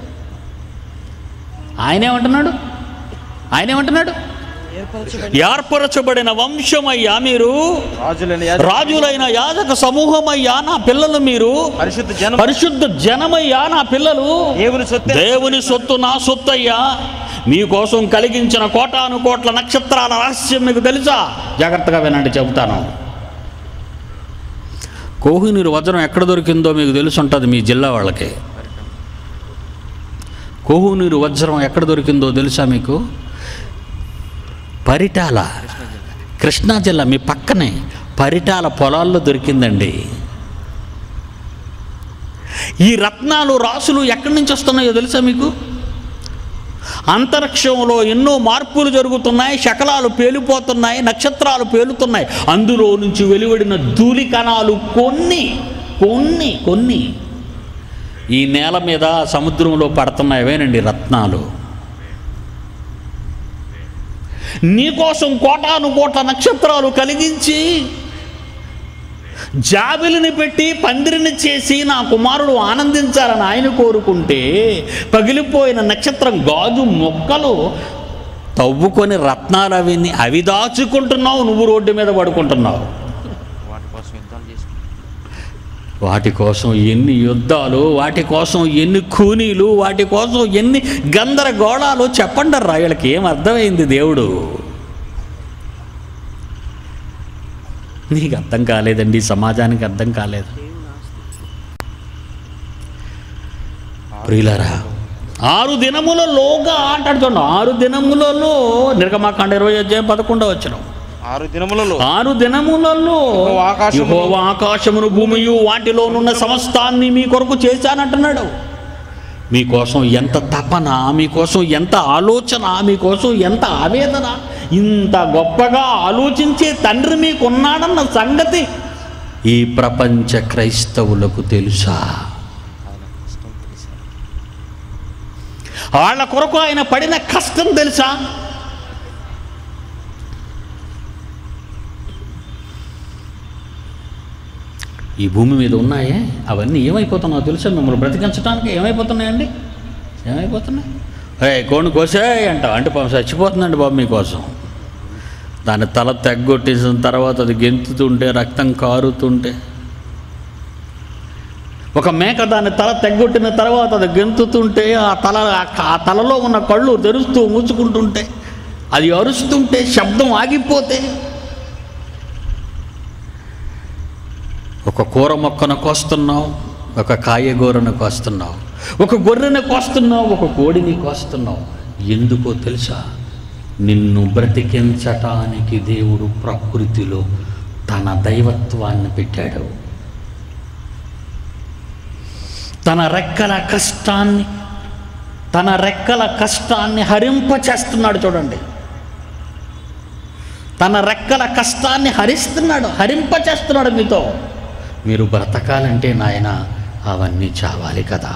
Speaker 1: ఆయన ఏమంటున్నాడు ఆయన ఏమంటున్నాడు ఏర్పరచబడిన వంశమయ్యా మీరు
Speaker 2: రాజులని యాజ-
Speaker 1: రాజులైన యాజక సమూహమయ్యా నా పిల్లలు మీరు
Speaker 2: పరిశుద్ధ జనం
Speaker 1: పరిశుద్ధ జనమయ్యా నా పిల్లలు
Speaker 2: దేవుని సొత్తె
Speaker 1: దేవుని సొత్తు నా సొత్తయ్యా మీకోసం కలిగించిన కోటాను కోట్ల నక్షత్రాల రహస్యం మీకు తెలుసా జాగ్రత్తగా వినండి చెబుతాను కోహినూరు వజ్రం ఎక్కడ దొరికిందో మీకు తెలిసి ఉంటుంది మీ జిల్లా వాళ్ళకి కోహునూరు వజ్రం ఎక్కడ దొరికిందో తెలుసా మీకు పరిటాల కృష్ణా జిల్లా మీ పక్కనే పరిటాల పొలాల్లో దొరికిందండి ఈ రత్నాలు రాసులు ఎక్కడి నుంచి వస్తున్నాయో తెలుసా మీకు అంతరిక్షంలో ఎన్నో మార్పులు జరుగుతున్నాయి శకలాలు పేలిపోతున్నాయి నక్షత్రాలు పేలుతున్నాయి అందులో నుంచి వెలువడిన ధూళి కణాలు కొన్ని కొన్ని కొన్ని ఈ నేల మీద సముద్రంలో పడుతున్నాయవేనండి రత్నాలు నీకోసం కోటాను కోట్ల నక్షత్రాలు కలిగించి జాబిలిని పెట్టి పందిరిని చేసి నా కుమారుడు ఆనందించాలని ఆయన కోరుకుంటే పగిలిపోయిన నక్షత్రం గాజు మొక్కలు తవ్వుకొని రత్నాలు అవి అవి దాచుకుంటున్నావు నువ్వు రోడ్డు మీద పడుకుంటున్నావు
Speaker 2: వాటి కోసం యుద్ధాలు చేసి
Speaker 1: వాటి కోసం ఎన్ని యుద్ధాలు వాటి కోసం ఎన్ని కూనీలు వాటి కోసం ఎన్ని గందరగోళాలు చెప్పండి రా వీళ్ళకి ఏం అర్థమైంది దేవుడు నీకు అర్థం కాలేదండి సమాజానికి అర్థం కాలేదు ప్రియులరా ఆరు దినములలోగా ఆటాడుతున్నాం ఆరు దినములలో నిర్గమాకాండ ఇరవై అధ్యాయం పదకొండవ వచ్చిన
Speaker 2: ఆరు దినములలో
Speaker 1: ఆరు దినములలో
Speaker 2: యెహోవా ఆకాశమును-
Speaker 1: యెహోవా ఆకాశమును భూమియు వాటిలోనున్న సమస్తాన్ని మీ కొరకు చేశానంటున్నాడు మీకోసం ఎంత తపన మీకోసం ఎంత ఆలోచన మీకోసం ఎంత ఆవేదన ఇంత గొప్పగా ఆలోచించే తండ్రి మీకున్నాడన్న సంగతి ఈ ప్రపంచ క్రైస్తవులకు తెలుసా
Speaker 2: ఆయన కష్టం తెలుసా
Speaker 1: వాళ్ళ కొరకు ఆయన పడిన కష్టం తెలుసా ఈ భూమి మీద ఉన్నాయే అవన్నీ ఏమైపోతున్నాయో తెలుసా మిమ్మల్ని బ్రతికించడానికి ఏమైపోతున్నాయండి ఏమైపోతున్నాయి ఏ కోణు కోసే అంటావు అంటే పాపం చచ్చిపోతుందండి బాబు మీకోసం దాని తల తెగ్గొట్టేసిన తర్వాత అది గెంతుతుంటే రక్తం కారుతుంటే ఒక మేక దాని తల తెగ్గొట్టిన తర్వాత అది గెంతుతుంటే ఆ తల ఆ తలలో ఉన్న కళ్ళు తెరుస్తూ మూసుకుంటుంటే అది అరుస్తుంటే శబ్దం ఆగిపోతే ఒక కూర మొక్కను కోస్తున్నావు ఒక కాయగూరను కోస్తున్నావు ఒక గొర్రెను కోస్తున్నావు ఒక కోడిని కోస్తున్నావు ఎందుకో తెలుసా నిన్ను బ్రతికించటానికి దేవుడు ప్రకృతిలో తన దైవత్వాన్ని పెట్టాడు తన రెక్కల కష్టాన్ని తన రెక్కల కష్టాన్ని హరింపచేస్తున్నాడు చూడండి తన రెక్కల కష్టాన్ని హరిస్తున్నాడు హరింపచేస్తున్నాడు మీతో మీరు బ్రతకాలంటే నాయన అవన్నీ చావాలి కదా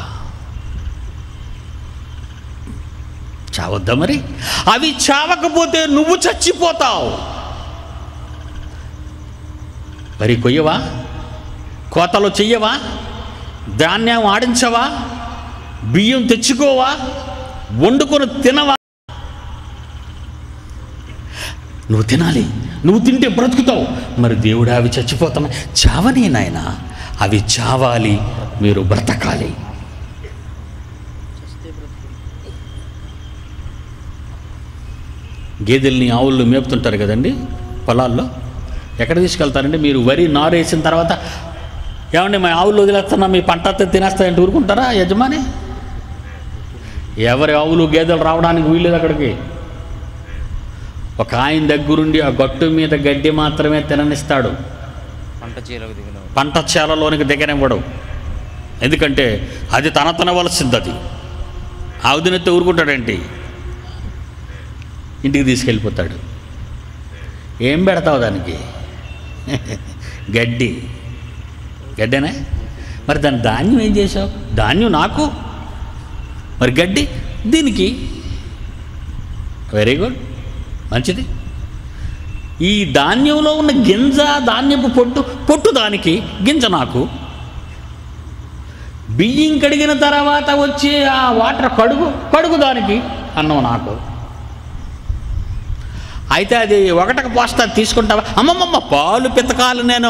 Speaker 1: చావద్దా మరి అవి చావకపోతే నువ్వు చచ్చిపోతావు మరి కొయ్యవా కోతలు చెయ్యవా ధాన్యం ఆడించవా బియ్యం తెచ్చుకోవా వండుకొని తినవా నువ్వు తినాలి నువ్వు తింటే బ్రతుకుతావు మరి దేవుడు అవి చచ్చిపోతున్నాయి చావని నాయన అవి చావాలి మీరు బ్రతకాలి గేదెల్ని ఆవులను మేపుతుంటారు కదండి పొలాల్లో ఎక్కడ తీసుకెళ్తారండి మీరు వరి నారు వేసిన తర్వాత ఏమండి మా ఆవులు వదిలేస్తున్నా మీ పంట అంతా తినేస్తాయంటే ఊరుకుంటారా యజమాని ఎవరి ఆవులు గేదెలు రావడానికి వీల్లేదు అక్కడికి ఒక ఆయన దగ్గరుండి ఆ గట్టు మీద గడ్డి మాత్రమే తిననిస్తాడు
Speaker 2: పంట పంట చేలకు దిగిన
Speaker 1: పంట చేలలోనికి దిగనివ్వడు ఎందుకంటే అది తన తనవలసింది అది ఆవుదినెత్తి ఊరుకుంటాడేంటి ఇంటికి తీసుకెళ్ళిపోతాడు ఏం పెడతావు దానికి గడ్డి గడ్డేనా మరి దాని ధాన్యం ఏం చేసావు ధాన్యం నాకు మరి గడ్డి దీనికి వెరీ గుడ్ మంచిది ఈ ధాన్యంలో ఉన్న గింజ ధాన్యపు పొట్టు పొట్టు దానికి గింజ నాకు బియ్యం కడిగిన తర్వాత వచ్చే ఆ వాటర్ కడుగు కడుగు దానికి అన్నం నాకు అయితే అది ఒకటకు పోస్తా తీసుకుంటావా అమ్మమ్మమ్మ పాలు పితకాలు నేను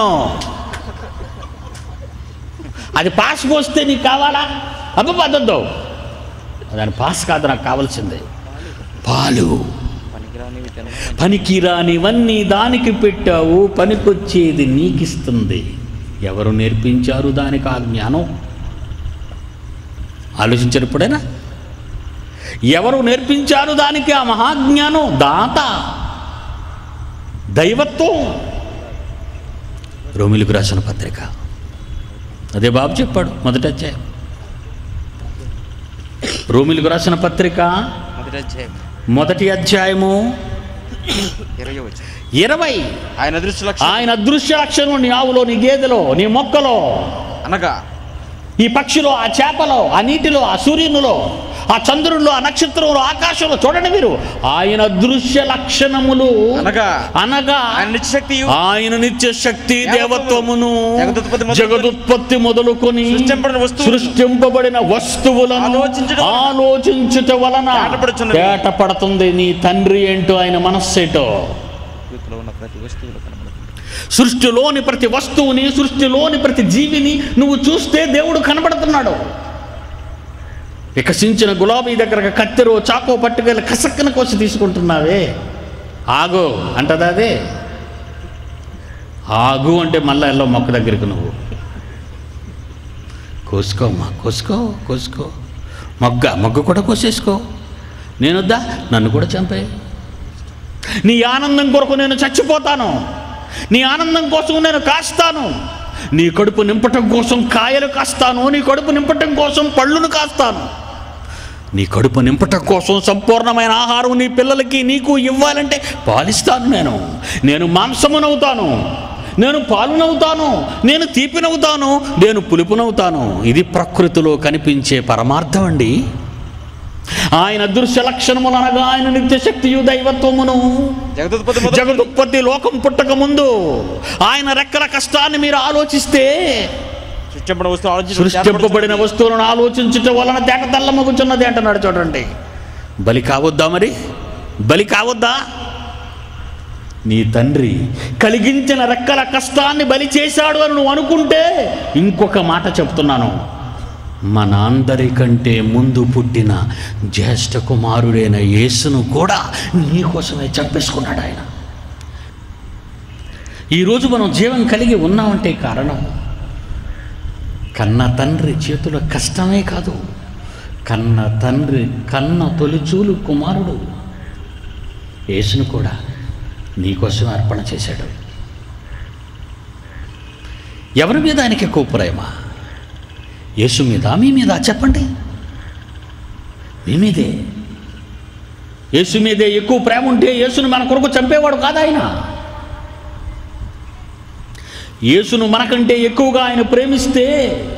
Speaker 1: అది పాస్ పోస్తే నీకు కావాలా అబ్బ పద్ధద్దు దాని పాస్ కాదు నాకు కావాల్సిందే పాలు
Speaker 2: పనికిరానివి తినడం
Speaker 1: పనికిరానివన్నీ దానికి పెట్టావు పనికొచ్చేది నీకిస్తుంది ఎవరు నేర్పించారు దానికి ఆ జ్ఞానం ఆలోచించారు ఇప్పుడైనా ఎవరు నేర్పించారు దానికి ఆ మహాజ్ఞానం దాత దైవత్వం రోమిలకు రాసిన పత్రిక అదే బాబు చెప్పాడు మొదట అధ్యాయం రోమిలకు రాసిన పత్రిక
Speaker 2: మొదటి అధ్యాయం
Speaker 1: మొదటి అధ్యాయము
Speaker 2: ఇరవై వచ్చి
Speaker 1: ఇరవై
Speaker 2: ఆయన దృష్టి లక్ష్యం
Speaker 1: ఆయన అదృశ్య లక్షణం నీ ఆవులో నీ గేదెలో నీ మొక్కలో
Speaker 2: అనగా
Speaker 1: ఈ పక్షిలో ఆ చేపలో ఆ నీటిలో ఆ సూర్యునిలో ఆ చంద్రుల్లో ఆ నక్షత్రంలో ఆకాశంలో చూడండి మీరు ఆయన దృశ్య లక్షణములు
Speaker 2: అనగా
Speaker 1: అనగా
Speaker 2: ఆయన నిత్యశక్తి
Speaker 1: ఆయన నిత్య శక్తి దేవత్వమును
Speaker 2: జగదుత్పత్తి మొదలుకొని
Speaker 1: జగదుత్పత్తి మొదలుకొని
Speaker 2: సృష్టింపబడిన వస్తువులను
Speaker 1: సృష్టింపబడిన వస్తువులను
Speaker 2: ఆలోచించుట వలన-
Speaker 1: ఆలోచించుట వలన
Speaker 2: తేటపడుచున్నది.
Speaker 1: తేటపడుతుంది నీ తండ్రి ఏంటో ఆయన మనస్సేటో
Speaker 2: ప్రకృతిలో ఉన్న ప్రతి వస్తువులు కనబడుతుంది
Speaker 1: సృష్టిలోని ప్రతి వస్తువుని సృష్టిలోని ప్రతి జీవిని నువ్వు చూస్తే దేవుడు కనబడుతున్నాడు వికసించిన గులాబీ దగ్గర కత్తెరో చాకో పట్టుకెళ్ళి కసక్కన కోసి తీసుకుంటున్నావే ఆగు అంటదా అదే ఆగు అంటే మళ్ళా ఎల్లో మొక్క దగ్గరికి నువ్వు కోసుకోమ్మా కోసుకో కోసుకో మొగ్గ మొగ్గ కూడా కోసేసుకో నేనొద్దా నన్ను కూడా చంపే నీ ఆనందం కొరకు నేను చచ్చిపోతాను నీ ఆనందం కోసం నేను కాస్తాను నీ కడుపు నింపటం కోసం కాయలు కాస్తాను నీ కడుపు నింపటం కోసం పళ్ళును కాస్తాను నీ కడుపు నింపటం కోసం సంపూర్ణమైన ఆహారం నీ పిల్లలకి నీకు ఇవ్వాలంటే పాలిస్తాను నేను నేను మాంసమునవుతాను నేను పాలునవుతాను నేను తీపినవుతాను నేను పులుపునవుతాను ఇది ప్రకృతిలో కనిపించే పరమార్థం అండి ఆయన దృశ్య లక్షణములు అనగా ఆయన నిత్య శక్తియు దైవత్వమును
Speaker 2: జగదుత్పత్తి మొదలు
Speaker 1: జగదుత్పత్తి లోకం పుట్టక ముందు ఆయన రెక్కల కష్టాన్ని మీరు ఆలోచిస్తే
Speaker 2: సృష్టింపబడిన వస్తువు ఆలోచించి
Speaker 1: సృష్టింపబడిన వస్తువులను ఆలోచించుట వలన తేట తెల్లమగుచున్నది అంటున్నాడు చూడండి బలి కావద్దా మరి బలి కావద్దా నీ తండ్రి కలిగించిన రెక్కల కష్టాన్ని బలి చేశాడు అని నువ్వు అనుకుంటే ఇంకొక మాట చెప్తున్నాను మన అందరికంటే ముందు పుట్టిన జ్యేష్ఠ కుమారుడైన యేసును కూడా నీకోసమే చంపేసుకున్నాడు ఆయన ఈరోజు మనం జీవం కలిగి ఉన్నామంటే కారణం కన్న తండ్రి చేతుల కష్టమే కాదు కన్న తండ్రి కన్న తొలిచూలు కుమారుడు యేసును కూడా నీకోసం అర్పణ చేశాడు ఎవరి మీద ఆయనకి ఎక్కువ ప్రేమ యేసు మీద మీ మీద చెప్పండి మీ మీదే యేసు మీదే ఎక్కువ ప్రేమ ఉంటే యేసును మన కొరకు చంపేవాడు కాదు ఆయన యేసును మనకంటే ఎక్కువగా ఆయన ప్రేమిస్తే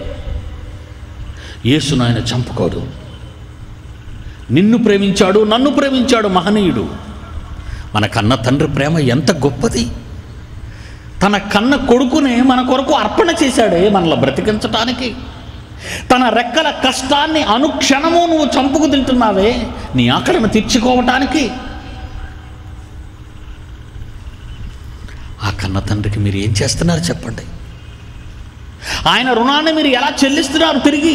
Speaker 1: యేసును ఆయన చంపుకోడు నిన్ను ప్రేమించాడు నన్ను ప్రేమించాడు మహనీయుడు మన కన్న తండ్రి ప్రేమ ఎంత గొప్పది తన కన్న కొడుకునే మన కొరకు అర్పణ చేశాడే మనల్ని బ్రతికించటానికి తన రెక్కల కష్టాన్ని అనుక్షణము నువ్వు చంపుకు తింటున్నావే నీ ఆకలిని తీర్చుకోవటానికి ఆ కన్న తండ్రికి మీరు ఏం చేస్తున్నారు చెప్పండి ఆయన రుణాన్ని మీరు ఎలా చెల్లిస్తున్నారు తిరిగి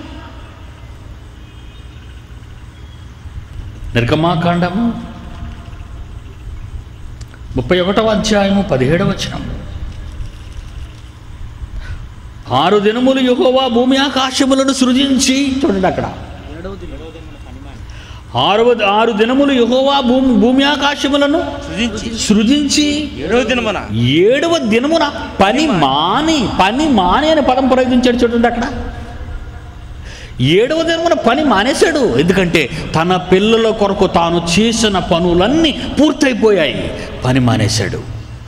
Speaker 1: నిర్గమాకాండము ముప్పై ఒకటవ అధ్యాయము పదిహేడవ వచనం ఆరు దినములు యెహోవా భూమి ఆకాశములను సృజించి చూడండి అక్కడ ఆరవ ఆరు దినములు యెహోవా భూమి భూమి ఆకాశములను
Speaker 2: సృజించి
Speaker 1: సృజించి
Speaker 2: ఏడవ దినమున
Speaker 1: ఏడవ దినమున పని మాని పని మాని అనే పదం ప్రయోగించాడు చూడండి అక్కడ ఏడవ దినమున పని మానేశాడు ఎందుకంటే తన పిల్లల కొరకు తాను చేసిన పనులన్నీ పూర్తయిపోయాయి పని మానేశాడు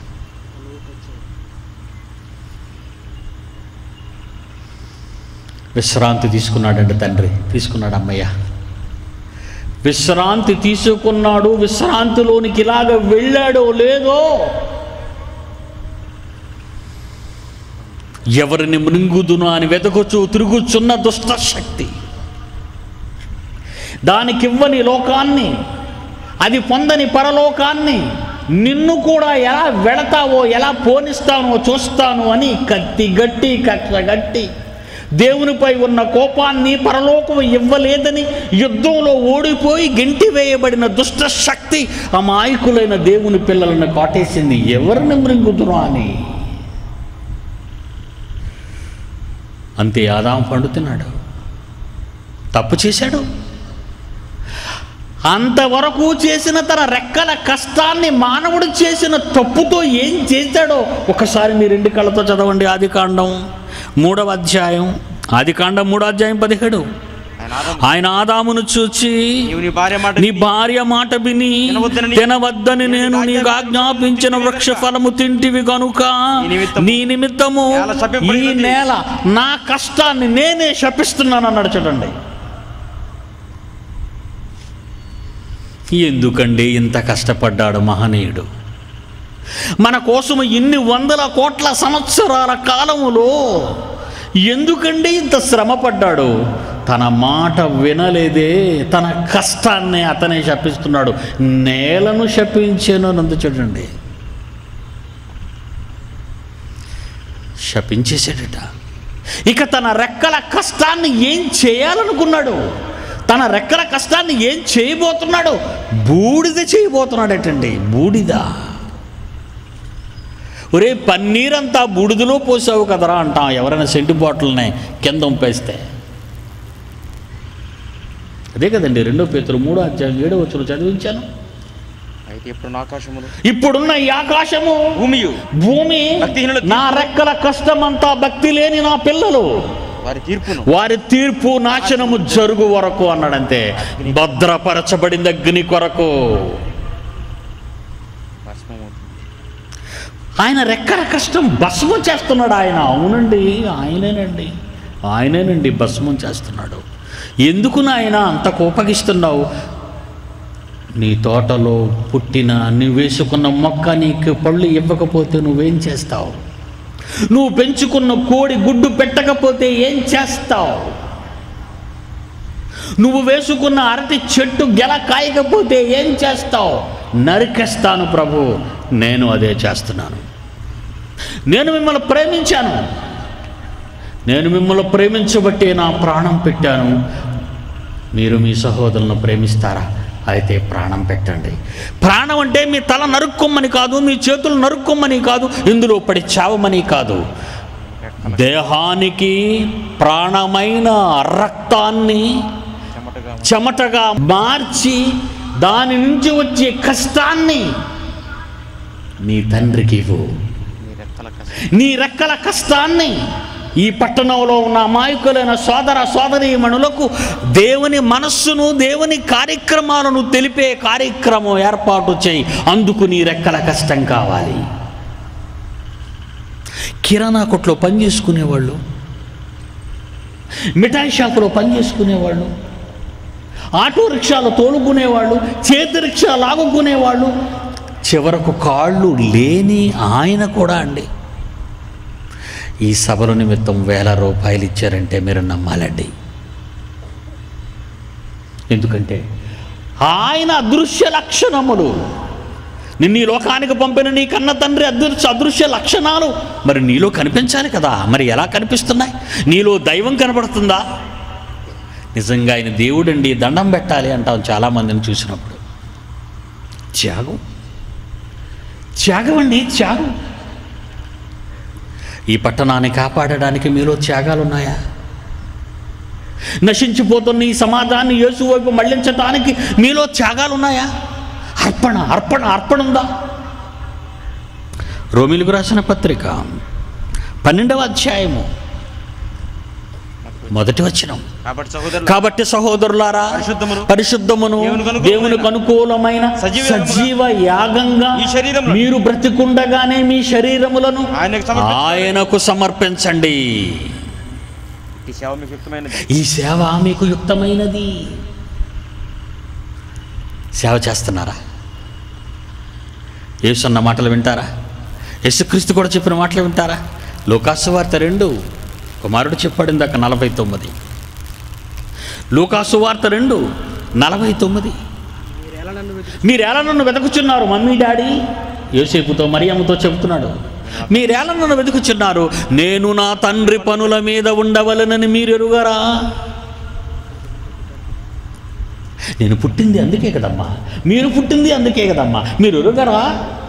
Speaker 1: విశ్రాంతి తీసుకున్నాడండి తండ్రి తీసుకున్నాడు అమ్మయ్య విశ్రాంతి తీసుకున్నాడు విశ్రాంతిలోనికి ఇలాగ వెళ్ళాడో లేదో ఎవరిని మృంగుదును అని వెతకొచ్చు తిరుగుచున్న దుష్ట శక్తి దానికివ్వని లోకాన్ని అది పొందని పరలోకాన్ని నిన్ను కూడా ఎలా వెళతావో ఎలా పోనిస్తానో చూస్తాను అని కత్తి గట్టి కక్ష గట్టి దేవునిపై ఉన్న కోపాన్ని పరలోకం ఇవ్వలేదని యుద్ధంలో ఓడిపోయి గెంటి వేయబడిన దుష్ట శక్తి అమాయకులైన దేవుని పిల్లలను కాటేసింది ఎవరిని మృంగుదును అని అంతే ఆదాం పండుతున్నాడు తప్పు చేశాడు అంతవరకు చేసిన తన రెక్కల కష్టాన్ని మానవుడు చేసిన తప్పుతో ఏం చేశాడో ఒకసారి మీ రెండు కళ్ళతో చదవండి ఆది కాండం మూడవ అధ్యాయం ఆది కాండం మూడో అధ్యాయం పదిహేడు
Speaker 2: ఆయన ఆదాము,
Speaker 1: ఆయన ఆదామును చూచి
Speaker 2: నీవు నీ భార్య మాట
Speaker 1: నీ భార్య మాట విని
Speaker 2: తినవద్దని-
Speaker 1: తినవద్దని నేను నీకు ఆజ్ఞాపించిన వృక్ష ఫలము తింటివి కనుక
Speaker 2: నీ నిమిత్తము-
Speaker 1: నీ నిమిత్తము
Speaker 2: నేల
Speaker 1: ఈ
Speaker 2: శపింపబడినది.
Speaker 1: నేల నా కష్టాన్ని నేనే శపిస్తున్నాను అన్నాడు చూడండి ఎందుకండి ఇంత కష్టపడ్డాడు మహనీయుడు మన కోసం ఇన్ని వందల కోట్ల సంవత్సరాల కాలములో ఎందుకండి ఇంత శ్రమ పడ్డాడు తన మాట వినలేదే తన కష్టాన్ని అతనే శపిస్తున్నాడు నేలను శపించాను నందు చూడండి శపించేశాడట ఇక తన రెక్కల కష్టాన్ని ఏం చేయాలనుకున్నాడు తన రెక్కల కష్టాన్ని ఏం చేయబోతున్నాడు బూడిద చేయబోతున్నాడటండి బూడిద ఒరే పన్నీరంతా బూడిదలో పోసావు కదరా అంటాం ఎవరైనా సెంటు బాటిల్ని కింద ఉంపేస్తే అదే కదండి రెండో పేతులు మూడో అధ్యాయం ఏడో వచ్చులు చదివించాను
Speaker 2: అయితే ఇప్పుడు నా ఆకాశములు
Speaker 1: ఇప్పుడున్న ఈ ఆకాశము
Speaker 2: భూమియు
Speaker 1: భూమి
Speaker 2: భక్తిహీనుల
Speaker 1: నా రెక్కల కష్టమంతా భక్తి లేని నా పిల్లలు
Speaker 2: వారి తీర్పును
Speaker 1: వారి తీర్పు నాశనము జరుగు వరకు అన్నాడంతే భద్రపరచబడింది అగ్ని కొరకు
Speaker 2: భస్మమవుతుంది.
Speaker 1: ఆయన రెక్కల కష్టం భస్మం చేస్తున్నాడు ఆయన అవునండి ఆయనేనండి ఆయనేనండి భస్మం చేస్తున్నాడు ఎందుకు నాయన అంత కోపగిస్తున్నావు నీ తోటలో పుట్టిన నువ్వు వేసుకున్న మొక్క నీకు పళ్ళు ఇవ్వకపోతే నువ్వేం చేస్తావు నువ్వు పెంచుకున్న కోడి గుడ్డు పెట్టకపోతే ఏం చేస్తావు నువ్వు వేసుకున్న అరటి చెట్టు గెల కాయకపోతే ఏం చేస్తావు నరికేస్తాను ప్రభు నేను అదే చేస్తున్నాను నేను మిమ్మల్ని ప్రేమించాను నేను మిమ్మల్ని ప్రేమించబట్టే నా ప్రాణం పెట్టాను మీరు మీ సహోదరులను ప్రేమిస్తారా అయితే ప్రాణం పెట్టండి ప్రాణం అంటే మీ తల నరుక్కోమని కాదు మీ చేతులు నరుక్కోమని కాదు ఇందులో పడి చావమని కాదు దేహానికి ప్రాణమైన రక్తాన్ని
Speaker 2: చెమటగా
Speaker 1: చెమటగా మార్చి దాని నుంచి వచ్చే కష్టాన్ని నీ తండ్రికి ఇవ్వు
Speaker 2: నీ రెక్కల కష్టం
Speaker 1: నీ రెక్కల కష్టాన్ని ఈ పట్టణంలో ఉన్న అమాయకులైన సోదర సోదరీమణులకు దేవుని మనస్సును దేవుని కార్యక్రమాలను తెలిపే కార్యక్రమం ఏర్పాటు చేయి అందుకు నీ రెక్కల కష్టం కావాలి కిరాణా కొట్లో పని చేసుకునేవాళ్ళు మిఠాయి షాపులో పని చేసుకునేవాళ్ళు ఆటో రిక్షాలు తోలుకునేవాళ్ళు చేతి రిక్షా లాగుకునేవాళ్ళు చివరకు కాళ్ళు లేని ఆయన కూడా అండి ఈ సభల నిమిత్తం వేల రూపాయలు ఇచ్చారంటే మీరు నమ్మాలండి ఎందుకంటే ఆయన అదృశ్య లక్షణములు నిన్ను ఈ లోకానికి పంపిన నీ కన్న తండ్రి అదృశ్య అదృశ్య లక్షణాలు మరి నీలో కనిపించాలి కదా మరి ఎలా కనిపిస్తున్నాయి నీలో దైవం కనబడుతుందా నిజంగా ఆయన దేవుడండి దండం పెట్టాలి అంటాం చాలామందిని చూసినప్పుడు త్యాగం త్యాగం అండి త్యాగం ఈ పట్టణాన్ని కాపాడడానికి మీలో త్యాగాలు ఉన్నాయా నశించిపోతున్న ఈ సమాజాన్ని యేసు వైపు మళ్లించటానికి మీలో త్యాగాలు ఉన్నాయా అర్పణ అర్పణ అర్పణ ఉందా రోమిలకు రాసిన పత్రిక పన్నెండవ అధ్యాయము మొదటి వచనం
Speaker 2: కాబట్టి సహోదరులు
Speaker 1: కాబట్టి సహోదరులారా
Speaker 2: పరిశుద్ధమును,
Speaker 1: పరిశుద్ధమును
Speaker 2: దేవునికి అనుకూలమైన,
Speaker 1: దేవునికి అనుకూలమైన
Speaker 2: సజీవ
Speaker 1: సజీవ యాగంగా
Speaker 2: ఈ శరీరములను
Speaker 1: మీరు బ్రతికుండగానే మీ శరీరములను
Speaker 2: ఆయనకు సమర్పించు.
Speaker 1: ఆయనకు సమర్పించండి
Speaker 2: ఈ సేవ మీకు యుక్తమైనది
Speaker 1: ఈ సేవ మీకు యుక్తమైనది సేవ చేస్తున్నారా యేసన్న మాటలు వింటారా యేసుక్రీస్తు కూడా చెప్పిన మాటలు వింటారా లోకాసు వార్త రెండు కుమారుడు చెప్పాడు ఇందాక నలభై తొమ్మిది లోకాసు వార్త రెండు నలభై తొమ్మిది మీరెలా నన్ను వెతుకుచున్నారు మమ్మీ డాడీ యోసేపుతో మరియమ్మతో చెబుతున్నాడు మీరెలా నన్ను వెతుకుచున్నారు నేను నా తండ్రి పనుల మీద ఉండవలనని మీరు ఎరుగరా నేను పుట్టింది అందుకే కదమ్మా మీరు పుట్టింది అందుకే కదమ్మా మీరు ఎరుగరా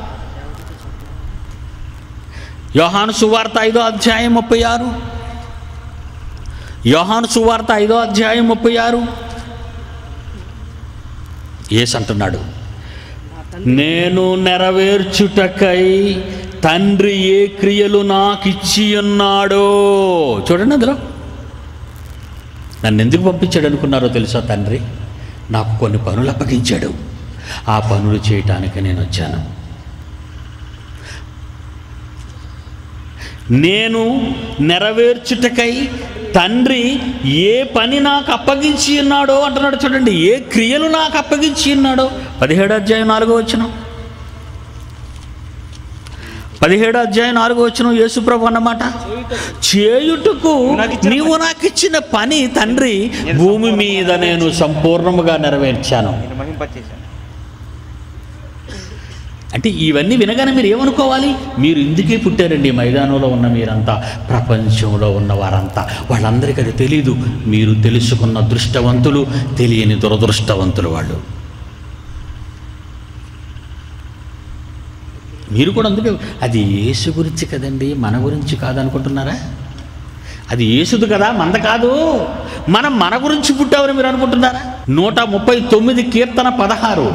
Speaker 1: యోహాను సువార్త ఐదో అధ్యాయం ముప్పై ఆరు యోహాను సువార్త ఐదో అధ్యాయం ముప్పై ఆరు ఏసు అంటున్నాడు నేను నెరవేర్చుటకై తండ్రి ఏ క్రియలు నాకు ఇచ్చి ఉన్నాడో చూడండి అందులో నన్ను ఎందుకు పంపించాడు అనుకున్నారో తెలుసా తండ్రి నాకు కొన్ని పనులు అప్పగించాడు ఆ పనులు చేయటానికి నేను వచ్చాను నేను నెరవేర్చుటకై తండ్రి ఏ పని నాకు అప్పగించి ఉన్నాడో అంటున్నాడు చూడండి ఏ క్రియలు నాకు అప్పగించి ఉన్నాడో పదిహేడు అధ్యాయం నాలుగో వచ్చిన పదిహేడు అధ్యాయం నాలుగో వచ్చిన యేసుప్రభు అన్నమాట చేయుటకు నీవు నాకు ఇచ్చిన పని తండ్రి భూమి మీద నేను సంపూర్ణముగా నెరవేర్చాను
Speaker 2: నేను మహింపచేశాను
Speaker 1: అంటే ఇవన్నీ వినగానే మీరు ఏమనుకోవాలి మీరు ఇందుకే పుట్టారండి ఈ మైదానంలో ఉన్న మీరంతా ప్రపంచంలో ఉన్న వారంతా వాళ్ళందరికీ అది తెలీదు మీరు తెలుసుకున్న దృష్టవంతులు తెలియని దురదృష్టవంతులు వాళ్ళు మీరు కూడా అందుకే అది యేసు గురించి కదండి మన గురించి కాదనుకుంటున్నారా అది యేసుది కదా మంద కాదు మనం మన గురించి పుట్టామని మీరు అనుకుంటున్నారా నూట ముప్పై తొమ్మిది కీర్తన పదహారు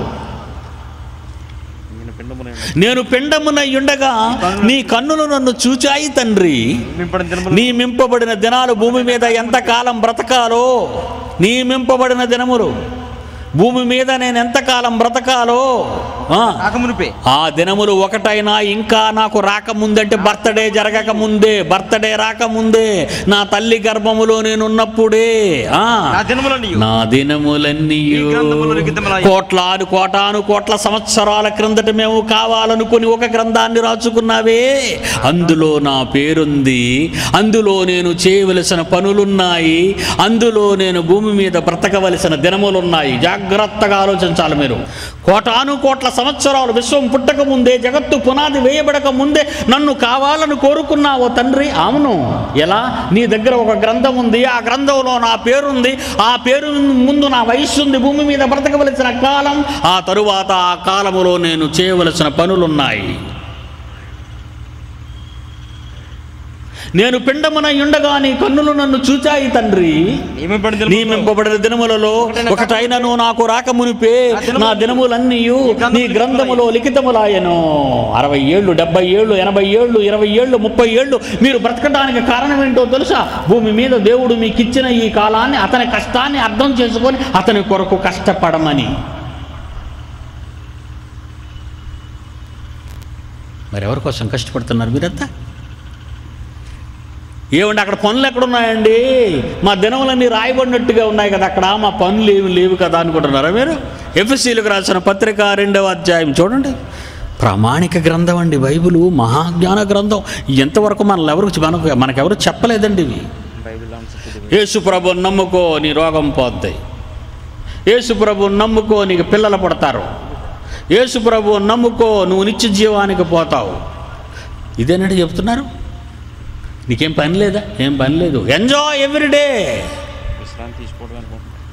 Speaker 2: నేను పిండమున
Speaker 1: నేను పిండమునై ఉండగా నీ కన్నులు నన్ను చూచాయి తండ్రి
Speaker 2: నింపడం దినములు
Speaker 1: నియమింపబడిన దినాలు భూమి మీద ఎంతకాలం బ్రతకాలో నియమింపబడిన దినములు భూమి మీద నేను ఎంతకాలం బ్రతకాలో ఆ,
Speaker 2: రాకమునిపే
Speaker 1: ఆ దినములు ఒకటైనా ఇంకా నాకు రాకముందంటే బర్త్డే జరగక ముందే బర్త్డే రాకముందే నా తల్లి గర్భములో నేనున్నప్పుడే ఆ,
Speaker 2: నా దినములని
Speaker 1: నా దినములన్నీ
Speaker 2: ఈ గ్రంథములో లిఖితములై-
Speaker 1: కోట్లాను కోటాను కోట్ల సంవత్సరాల క్రిందట మేము కావాలనుకుని ఒక గ్రంథాన్ని రాసుకున్నావే అందులో నా పేరుంది అందులో నేను చేయవలసిన పనులున్నాయి అందులో నేను భూమి మీద బ్రతకవలసిన దినములున్నాయి జాగ్రత్తగా ఆలోచించాలి మీరు కోటాను కోట్ల సంవత్సరాలు విశ్వం పుట్టక ముందే జగత్తు పునాది వేయబడక ముందే నన్ను కావాలని కోరుకున్నావు తండ్రి అవును ఎలా నీ దగ్గర ఒక గ్రంథం ఉంది ఆ గ్రంథంలో నా పేరుంది ఆ పేరు ముందు నా వయస్సు ఉంది భూమి మీద బ్రతకవలసిన కాలం ఆ తరువాత ఆ కాలములో నేను చేయవలసిన పనులున్నాయి నేను పిండమునై ఉండగా నీ కన్నులు నన్ను చూచాయి తండ్రి
Speaker 2: నియమింపబడిన దినములు
Speaker 1: నియమింపబడిన దినములలో ఒకటైనను నాకు రాకమునిపే నా దినములన్నీ నీ గ్రంథములో లిఖితములాయను అరవై ఏళ్ళు డెబ్బై ఏళ్ళు ఎనభై ఏళ్ళు ఇరవై ఏళ్ళు ముప్పై ఏళ్ళు మీరు బ్రతకడానికి కారణం ఏంటో తెలుసా భూమి మీద దేవుడు మీకు ఇచ్చిన ఈ కాలాన్ని అతని కష్టాన్ని అర్థం చేసుకొని అతని కొరకు కష్టపడమని మరి ఎవరి కోసం కష్టపడుతున్నారు మీరంతా ఏమండి అక్కడ పనులు ఎక్కడున్నాయండి మా దినములన్నీ రాయబడినట్టుగా ఉన్నాయి కదా అక్కడ మా పనులు ఏమి లేవు కదా అనుకుంటున్నారా మీరు ఎఫ్ఎస్సీలకు రాసిన పత్రిక రెండవ అధ్యాయం చూడండి ప్రామాణిక గ్రంథం అండి బైబిల్ మహాజ్ఞాన గ్రంథం ఎంతవరకు మనల్ని ఎవరు మనకు మనకెవరు చెప్పలేదండి ఇవి
Speaker 2: బైబిల్ అంశం
Speaker 1: యేసు ప్రభు నమ్ముకో నీ రోగం పోద్ది యేసు ప్రభు నమ్ముకో నీకు పిల్లలు పుడతారు యేసు ప్రభు నమ్ముకో నువ్వు నిత్య జీవానికి పోతావు ఇదేనండి చెప్తున్నారు నీకేం పని లేదా ఏం పని లేదు ఎంజాయ్ ఎవ్రీడే
Speaker 2: విశ్రాంతి తీసుకోవడం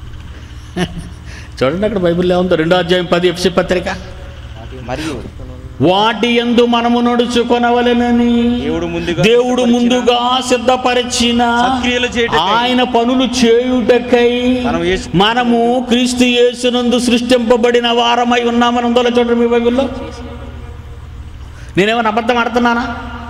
Speaker 2: అనుకుంటున్నాను
Speaker 1: చూడండి అక్కడ బైబిల్లో ఏముందో రెండో అధ్యాయం పది ఎఫ్సి పత్రిక
Speaker 2: మరియు
Speaker 1: వాటి యందు మనము నడుచుకొనవలెనని
Speaker 2: దేవుడు ముందుగా
Speaker 1: దేవుడు ముందుగా సిద్ధపరిచిన
Speaker 2: సత్క్రియలు చేయుటకై
Speaker 1: ఆయన పనులు చేయుటకై
Speaker 2: మనము యేసు-
Speaker 1: మనము క్రీస్తు యేసునందు సృష్టింపబడిన వారమై ఉన్నామని ఉందో చూడండి మీ బైబిల్లో నేనేమైనా అబద్ధం ఆడుతున్నానా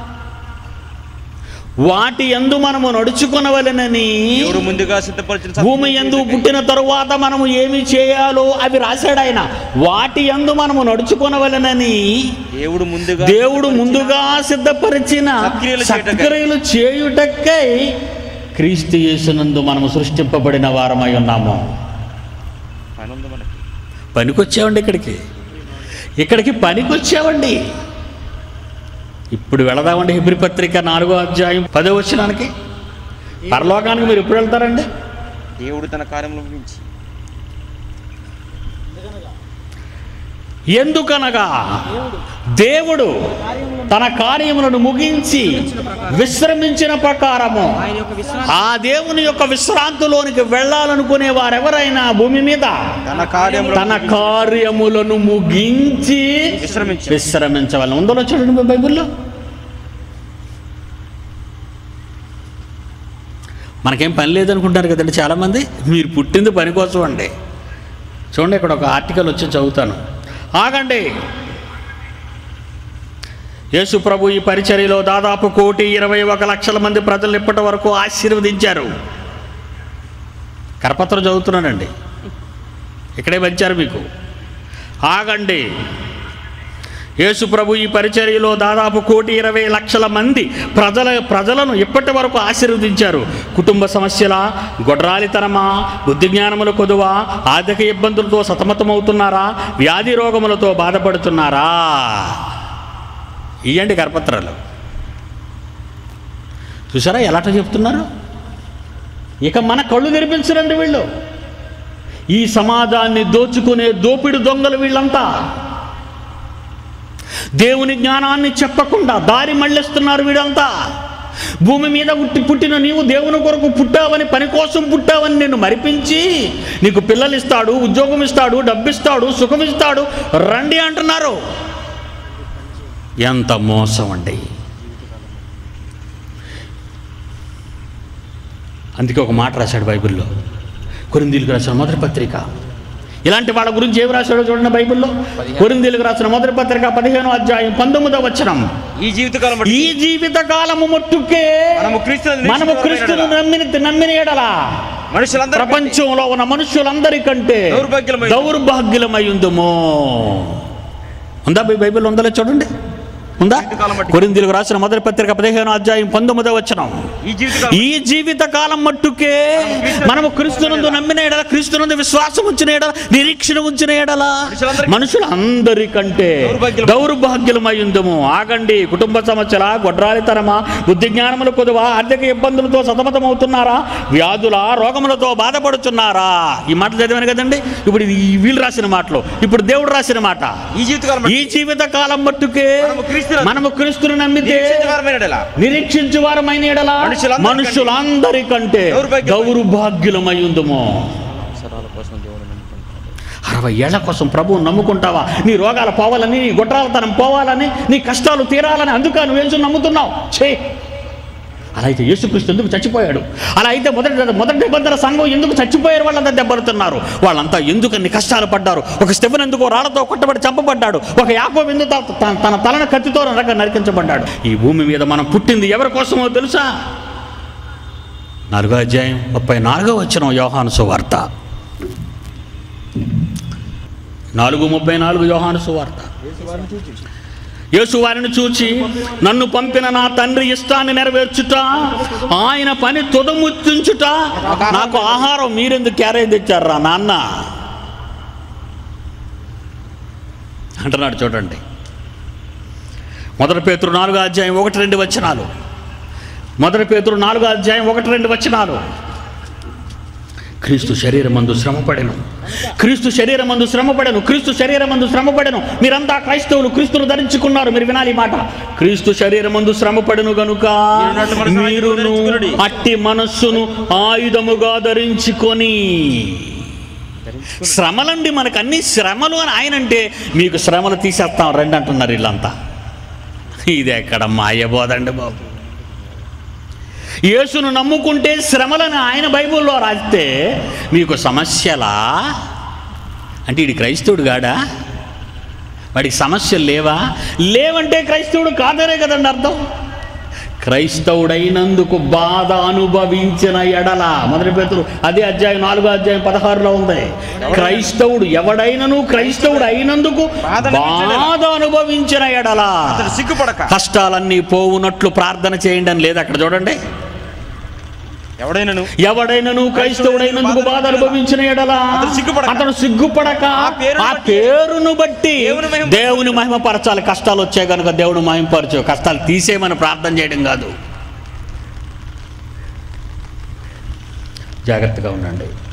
Speaker 1: వాటి ఎందు మనము నడుచుకొనవలెనని
Speaker 2: దేవుడు ముందుగా సిద్ధపరిచిన
Speaker 1: భూమి ఎందు పుట్టిన తరువాత మనము ఏమి చేయాలో అవి రాశాడు ఆయన వాటి ఎందు మనము నడుచుకొనవలెనని
Speaker 2: దేవుడు ముందుగా
Speaker 1: దేవుడు ముందుగా సిద్ధపరిచిన
Speaker 2: సత్క్రియలు చేయుటకై.
Speaker 1: సత్క్రియలు చేయుటకై క్రీస్తు యేసునందు మనము సృష్టింపబడిన వారమై ఉన్నాము
Speaker 2: పని ఉంది మనకి
Speaker 1: పనికొచ్చామండి ఇక్కడికి ఇక్కడికి పనికొచ్చామండి ఇప్పుడు వెళదామండి హిబ్రి పత్రిక నాలుగో అధ్యాయం పదో వచ్చినానికి పరలోకానికి మీరు ఎప్పుడు వెళ్తారండి
Speaker 2: దేవుడు తన కార్యములు గురించి
Speaker 1: ఎందుకనగా దేవుడు తన కార్యములను ముగించి విశ్రమించిన ప్రకారము ఆ దేవుని యొక్క విశ్రాంతిలోనికి వెళ్ళాలనుకునే వారెవరైనా భూమి మీద
Speaker 2: తన కార్యములు
Speaker 1: తన కార్యములను ముగించి
Speaker 2: విశ్రమించి
Speaker 1: విశ్రమించవాలి ఉందో చూడండి మీ బైబిల్లో మనకేం పని లేదనుకుంటారు కదండి చాలామంది మీరు పుట్టింది పని కోసం అండి చూడండి ఇక్కడ ఒక ఆర్టికల్ వచ్చి చదువుతాను ఆగండి యేసు ప్రభు ఈ పరిచర్యలో దాదాపు కోటి ఇరవై ఒక లక్షల మంది ప్రజలు ఇప్పటి వరకు ఆశీర్వదించారు కరపత్రం చదువుతున్నానండి ఇక్కడే పంచారు మీకు ఆగండి యేసు ప్రభు ఈ పరిచర్యలో దాదాపు కోటి ఇరవై లక్షల మంది ప్రజల ప్రజలను ఇప్పటి వరకు ఆశీర్వదించారు కుటుంబ సమస్యల గొడ్రాలితనమా బుద్ధి జ్ఞానముల కొదువా ఆర్థిక ఇబ్బందులతో సతమతమవుతున్నారా వ్యాధి రోగములతో బాధపడుతున్నారా ఇయ్యండి కరపత్రాలు చూసారా ఎలాట చెప్తున్నారు ఇక మన కళ్ళు తెరిపించరండి వీళ్ళు ఈ సమాజాన్ని దోచుకునే దోపిడి దొంగలు వీళ్ళంతా దేవుని జ్ఞానాన్ని చెప్పకుండా దారి మళ్ళిస్తున్నారు వీడంతా భూమి మీద పుట్టి పుట్టిన నీవు దేవుని కొరకు పుట్టావని పని కోసం పుట్టావని నిన్ను మరిపించి నీకు పిల్లలు ఇస్తాడు ఉద్యోగం ఇస్తాడు డబ్బిస్తాడు సుఖం ఇస్తాడు రండి అంటున్నారు ఎంత మోసం అండి అందుకే ఒక మాట రాశాడు బైబిల్లో కొరిందీలకు రాసిన మొదటి పత్రిక ఇలాంటి వాళ్ళ గురించి ఏమి రాశాడో చూడండి బైబిల్లో కొరిందీలకు రాసిన మొదటి పత్రిక పదిహేను అధ్యాయం పంతొమ్మిదవ వచనం
Speaker 2: ఈ జీవితకాలం బట్టి
Speaker 1: ఈ జీవిత కాలము మట్టుకే
Speaker 2: మనము క్రీస్తును
Speaker 1: మనము క్రీస్తును నమ్మిన నమ్మిన ఎడలా
Speaker 2: మనుషులందరూ
Speaker 1: ప్రపంచంలో ఉన్న మనుషులందరికంటే
Speaker 2: దౌర్భాగ్యులమై-
Speaker 1: దౌర్భాగ్యులమై ఉందమో ఉందా బై- బైబిల్ ఉందలే చూడండి ఉందా
Speaker 2: జీవితకాలం బట్టి.
Speaker 1: కొరిందీలకు రాసిన మొదటి పత్రిక పదిహేను అధ్యాయం పంతొమ్మిదవ వచనం
Speaker 2: ఈ జీవితకాలం
Speaker 1: ఈ జీవిత కాలం మట్టుకే మనము క్రీస్తునందు నమ్మిన ఎడల క్రీస్తునందు విశ్వాసం ఉంచిన ఎడల నిరీక్షణ ఉంచిన ఎడల
Speaker 2: మనుషులందరికీ-
Speaker 1: మనుషులందరికంటే
Speaker 2: దౌర్భాగ్యులం.
Speaker 1: దౌర్భాగ్యులమై ఉందము ఆగండి కుటుంబ సమస్యల గొడ్రాలితనమా బుద్ధి జ్ఞానములు కొదువా ఆర్థిక ఇబ్బందులతో సతమతమవుతున్నారా వ్యాధుల రోగములతో బాధపడుతున్నారా ఈ మాటలు చదివాను కదండి ఇప్పుడు ఇది ఈ వీళ్ళు రాసిన మాటలు ఇప్పుడు దేవుడు రాసిన మాట
Speaker 2: ఈ జీవితకాలం బట్టి
Speaker 1: ఈ జీవిత కాలం మట్టుకే
Speaker 2: మనము క్రీస్తునందు-
Speaker 1: మనము క్రీస్తును నమ్మితే
Speaker 2: నిరీక్షించేవారమైన ఎడల
Speaker 1: నిరీక్షించు వారమైన ఎడల
Speaker 2: మనుషులందరికంటే-
Speaker 1: మనుషులందరికంటే
Speaker 2: దౌర్భాగ్యమై-
Speaker 1: దౌర్భాగ్యులమై ఉందమో
Speaker 2: అవసరాల కోసం దేవుడు నమ్ముకుంటాడు
Speaker 1: అరవై ఏళ్ల కోసం ప్రభువు నమ్ముకుంటావా నీ రోగాలు పోవాలని నీ గొడ్రాలతనం పోవాలని నీ కష్టాలు తీరాలని అందుక నువ్వు యేసు నమ్ముతున్నావు చే అలా అయితే యేసుక్రీస్తు ఎందుకు చచ్చిపోయాడు అలా అయితే మొదటి మొదటి నిబంధన సంఘం ఎందుకు చచ్చిపోయారు వాళ్ళంతా దెబ్బలుతున్నారు వాళ్ళంతా ఎందుకు అన్ని కష్టాలు పడ్డారు ఒక స్టెఫెన్ ఎందుకో రాళ్లతో కొట్టబడి చంపబడ్డాడు ఒక యాకో ఎందుకు త- త- తన తలను కత్తితో నరక నరికించబడ్డాడు ఈ భూమి మీద మనం పుట్టింది ఎవరి కోసమో తెలుసా నాలుగో అధ్యాయం ముప్పై నాలుగో వచ్చిన యోహాను సువార్త నాలుగు ముప్పై నాలుగు యోహాను సువార్త యేసు వారిని చూచి నన్ను పంపిన నా తండ్రి ఇష్టాన్ని నెరవేర్చుట ఆయన పని తుదముచ్చుంచుట నాకు ఆహారం మీరెందుకు క్యారేజ్ తెచ్చారా నాన్న అంటున్నాడు చూడండి మొదటి పేతురు నాలుగో అధ్యాయం ఒకటి రెండు వచనాలు మొదటి పేతురు నాలుగో అధ్యాయం ఒకటి రెండు వచనాలు క్రీస్తు శరీరమందు శ్రమపడెను క్రీస్తు శరీరమందు శ్రమపడెను క్రీస్తు శరీరమందు శ్రమపడెను మీరంతా క్రైస్తవులు క్రీస్తును ధరించుకున్నారు మీరు వినాలి ఈ మాట క్రీస్తు శరీరమందు శ్రమపడెను గనుక
Speaker 2: మీరును అట్టి మనస్సును
Speaker 1: మీరును
Speaker 2: ధరించుకొనుడి.
Speaker 1: అట్టి మనస్సును ఆయుధముగా ధరించుకొని శ్రమలండి మనకు అన్ని శ్రమలు అని ఆయన అంటే మీకు శ్రమలు తీసేస్తాం రండి అంటున్నారు వీళ్ళంతా ఇది ఎక్కడ మాయబోదండి బాబు యేసును నమ్ముకుంటే శ్రమలని ఆయన బైబిల్లో రాస్తే మీకు సమస్యలా అంటే ఇది క్రైస్తవుడు గాడా వాడికి సమస్యలు లేవా లేవంటే క్రైస్తవుడు కాదనే కదండి అర్థం క్రైస్తవుడైనందుకు బాధ అనుభవించిన ఎడల మొదటి పేతురు అదే అధ్యాయం నాలుగో అధ్యాయం పదహారులో ఉంది క్రైస్తవుడు ఎవడైనను క్రైస్తవుడు అయినందుకు బాధ అనుభవించిన ఎడల
Speaker 2: అతడు సిగ్గుపడక
Speaker 1: కష్టాలన్నీ పోవునట్లు ప్రార్థన చేయండి అని లేదు అక్కడ చూడండి
Speaker 2: ఎవడైనను
Speaker 1: ఎవడైనను క్రైస్తవుడైనందుకు బాధ అనుభవించిన ఎడల
Speaker 2: అతడు సిగ్గుపడక.
Speaker 1: అతను సిగ్గుపడక
Speaker 2: ఆ పేరును
Speaker 1: ఆ
Speaker 2: బట్టి
Speaker 1: పేరును బట్టి
Speaker 2: దేవుని మహిమ-
Speaker 1: దేవుని మహిమపరచాలి కష్టాలు వచ్చాయి కనుక దేవుని మహిమపరచు కష్టాలు తీసేయమని ప్రార్థన చేయడం కాదు జాగ్రత్తగా ఉండండి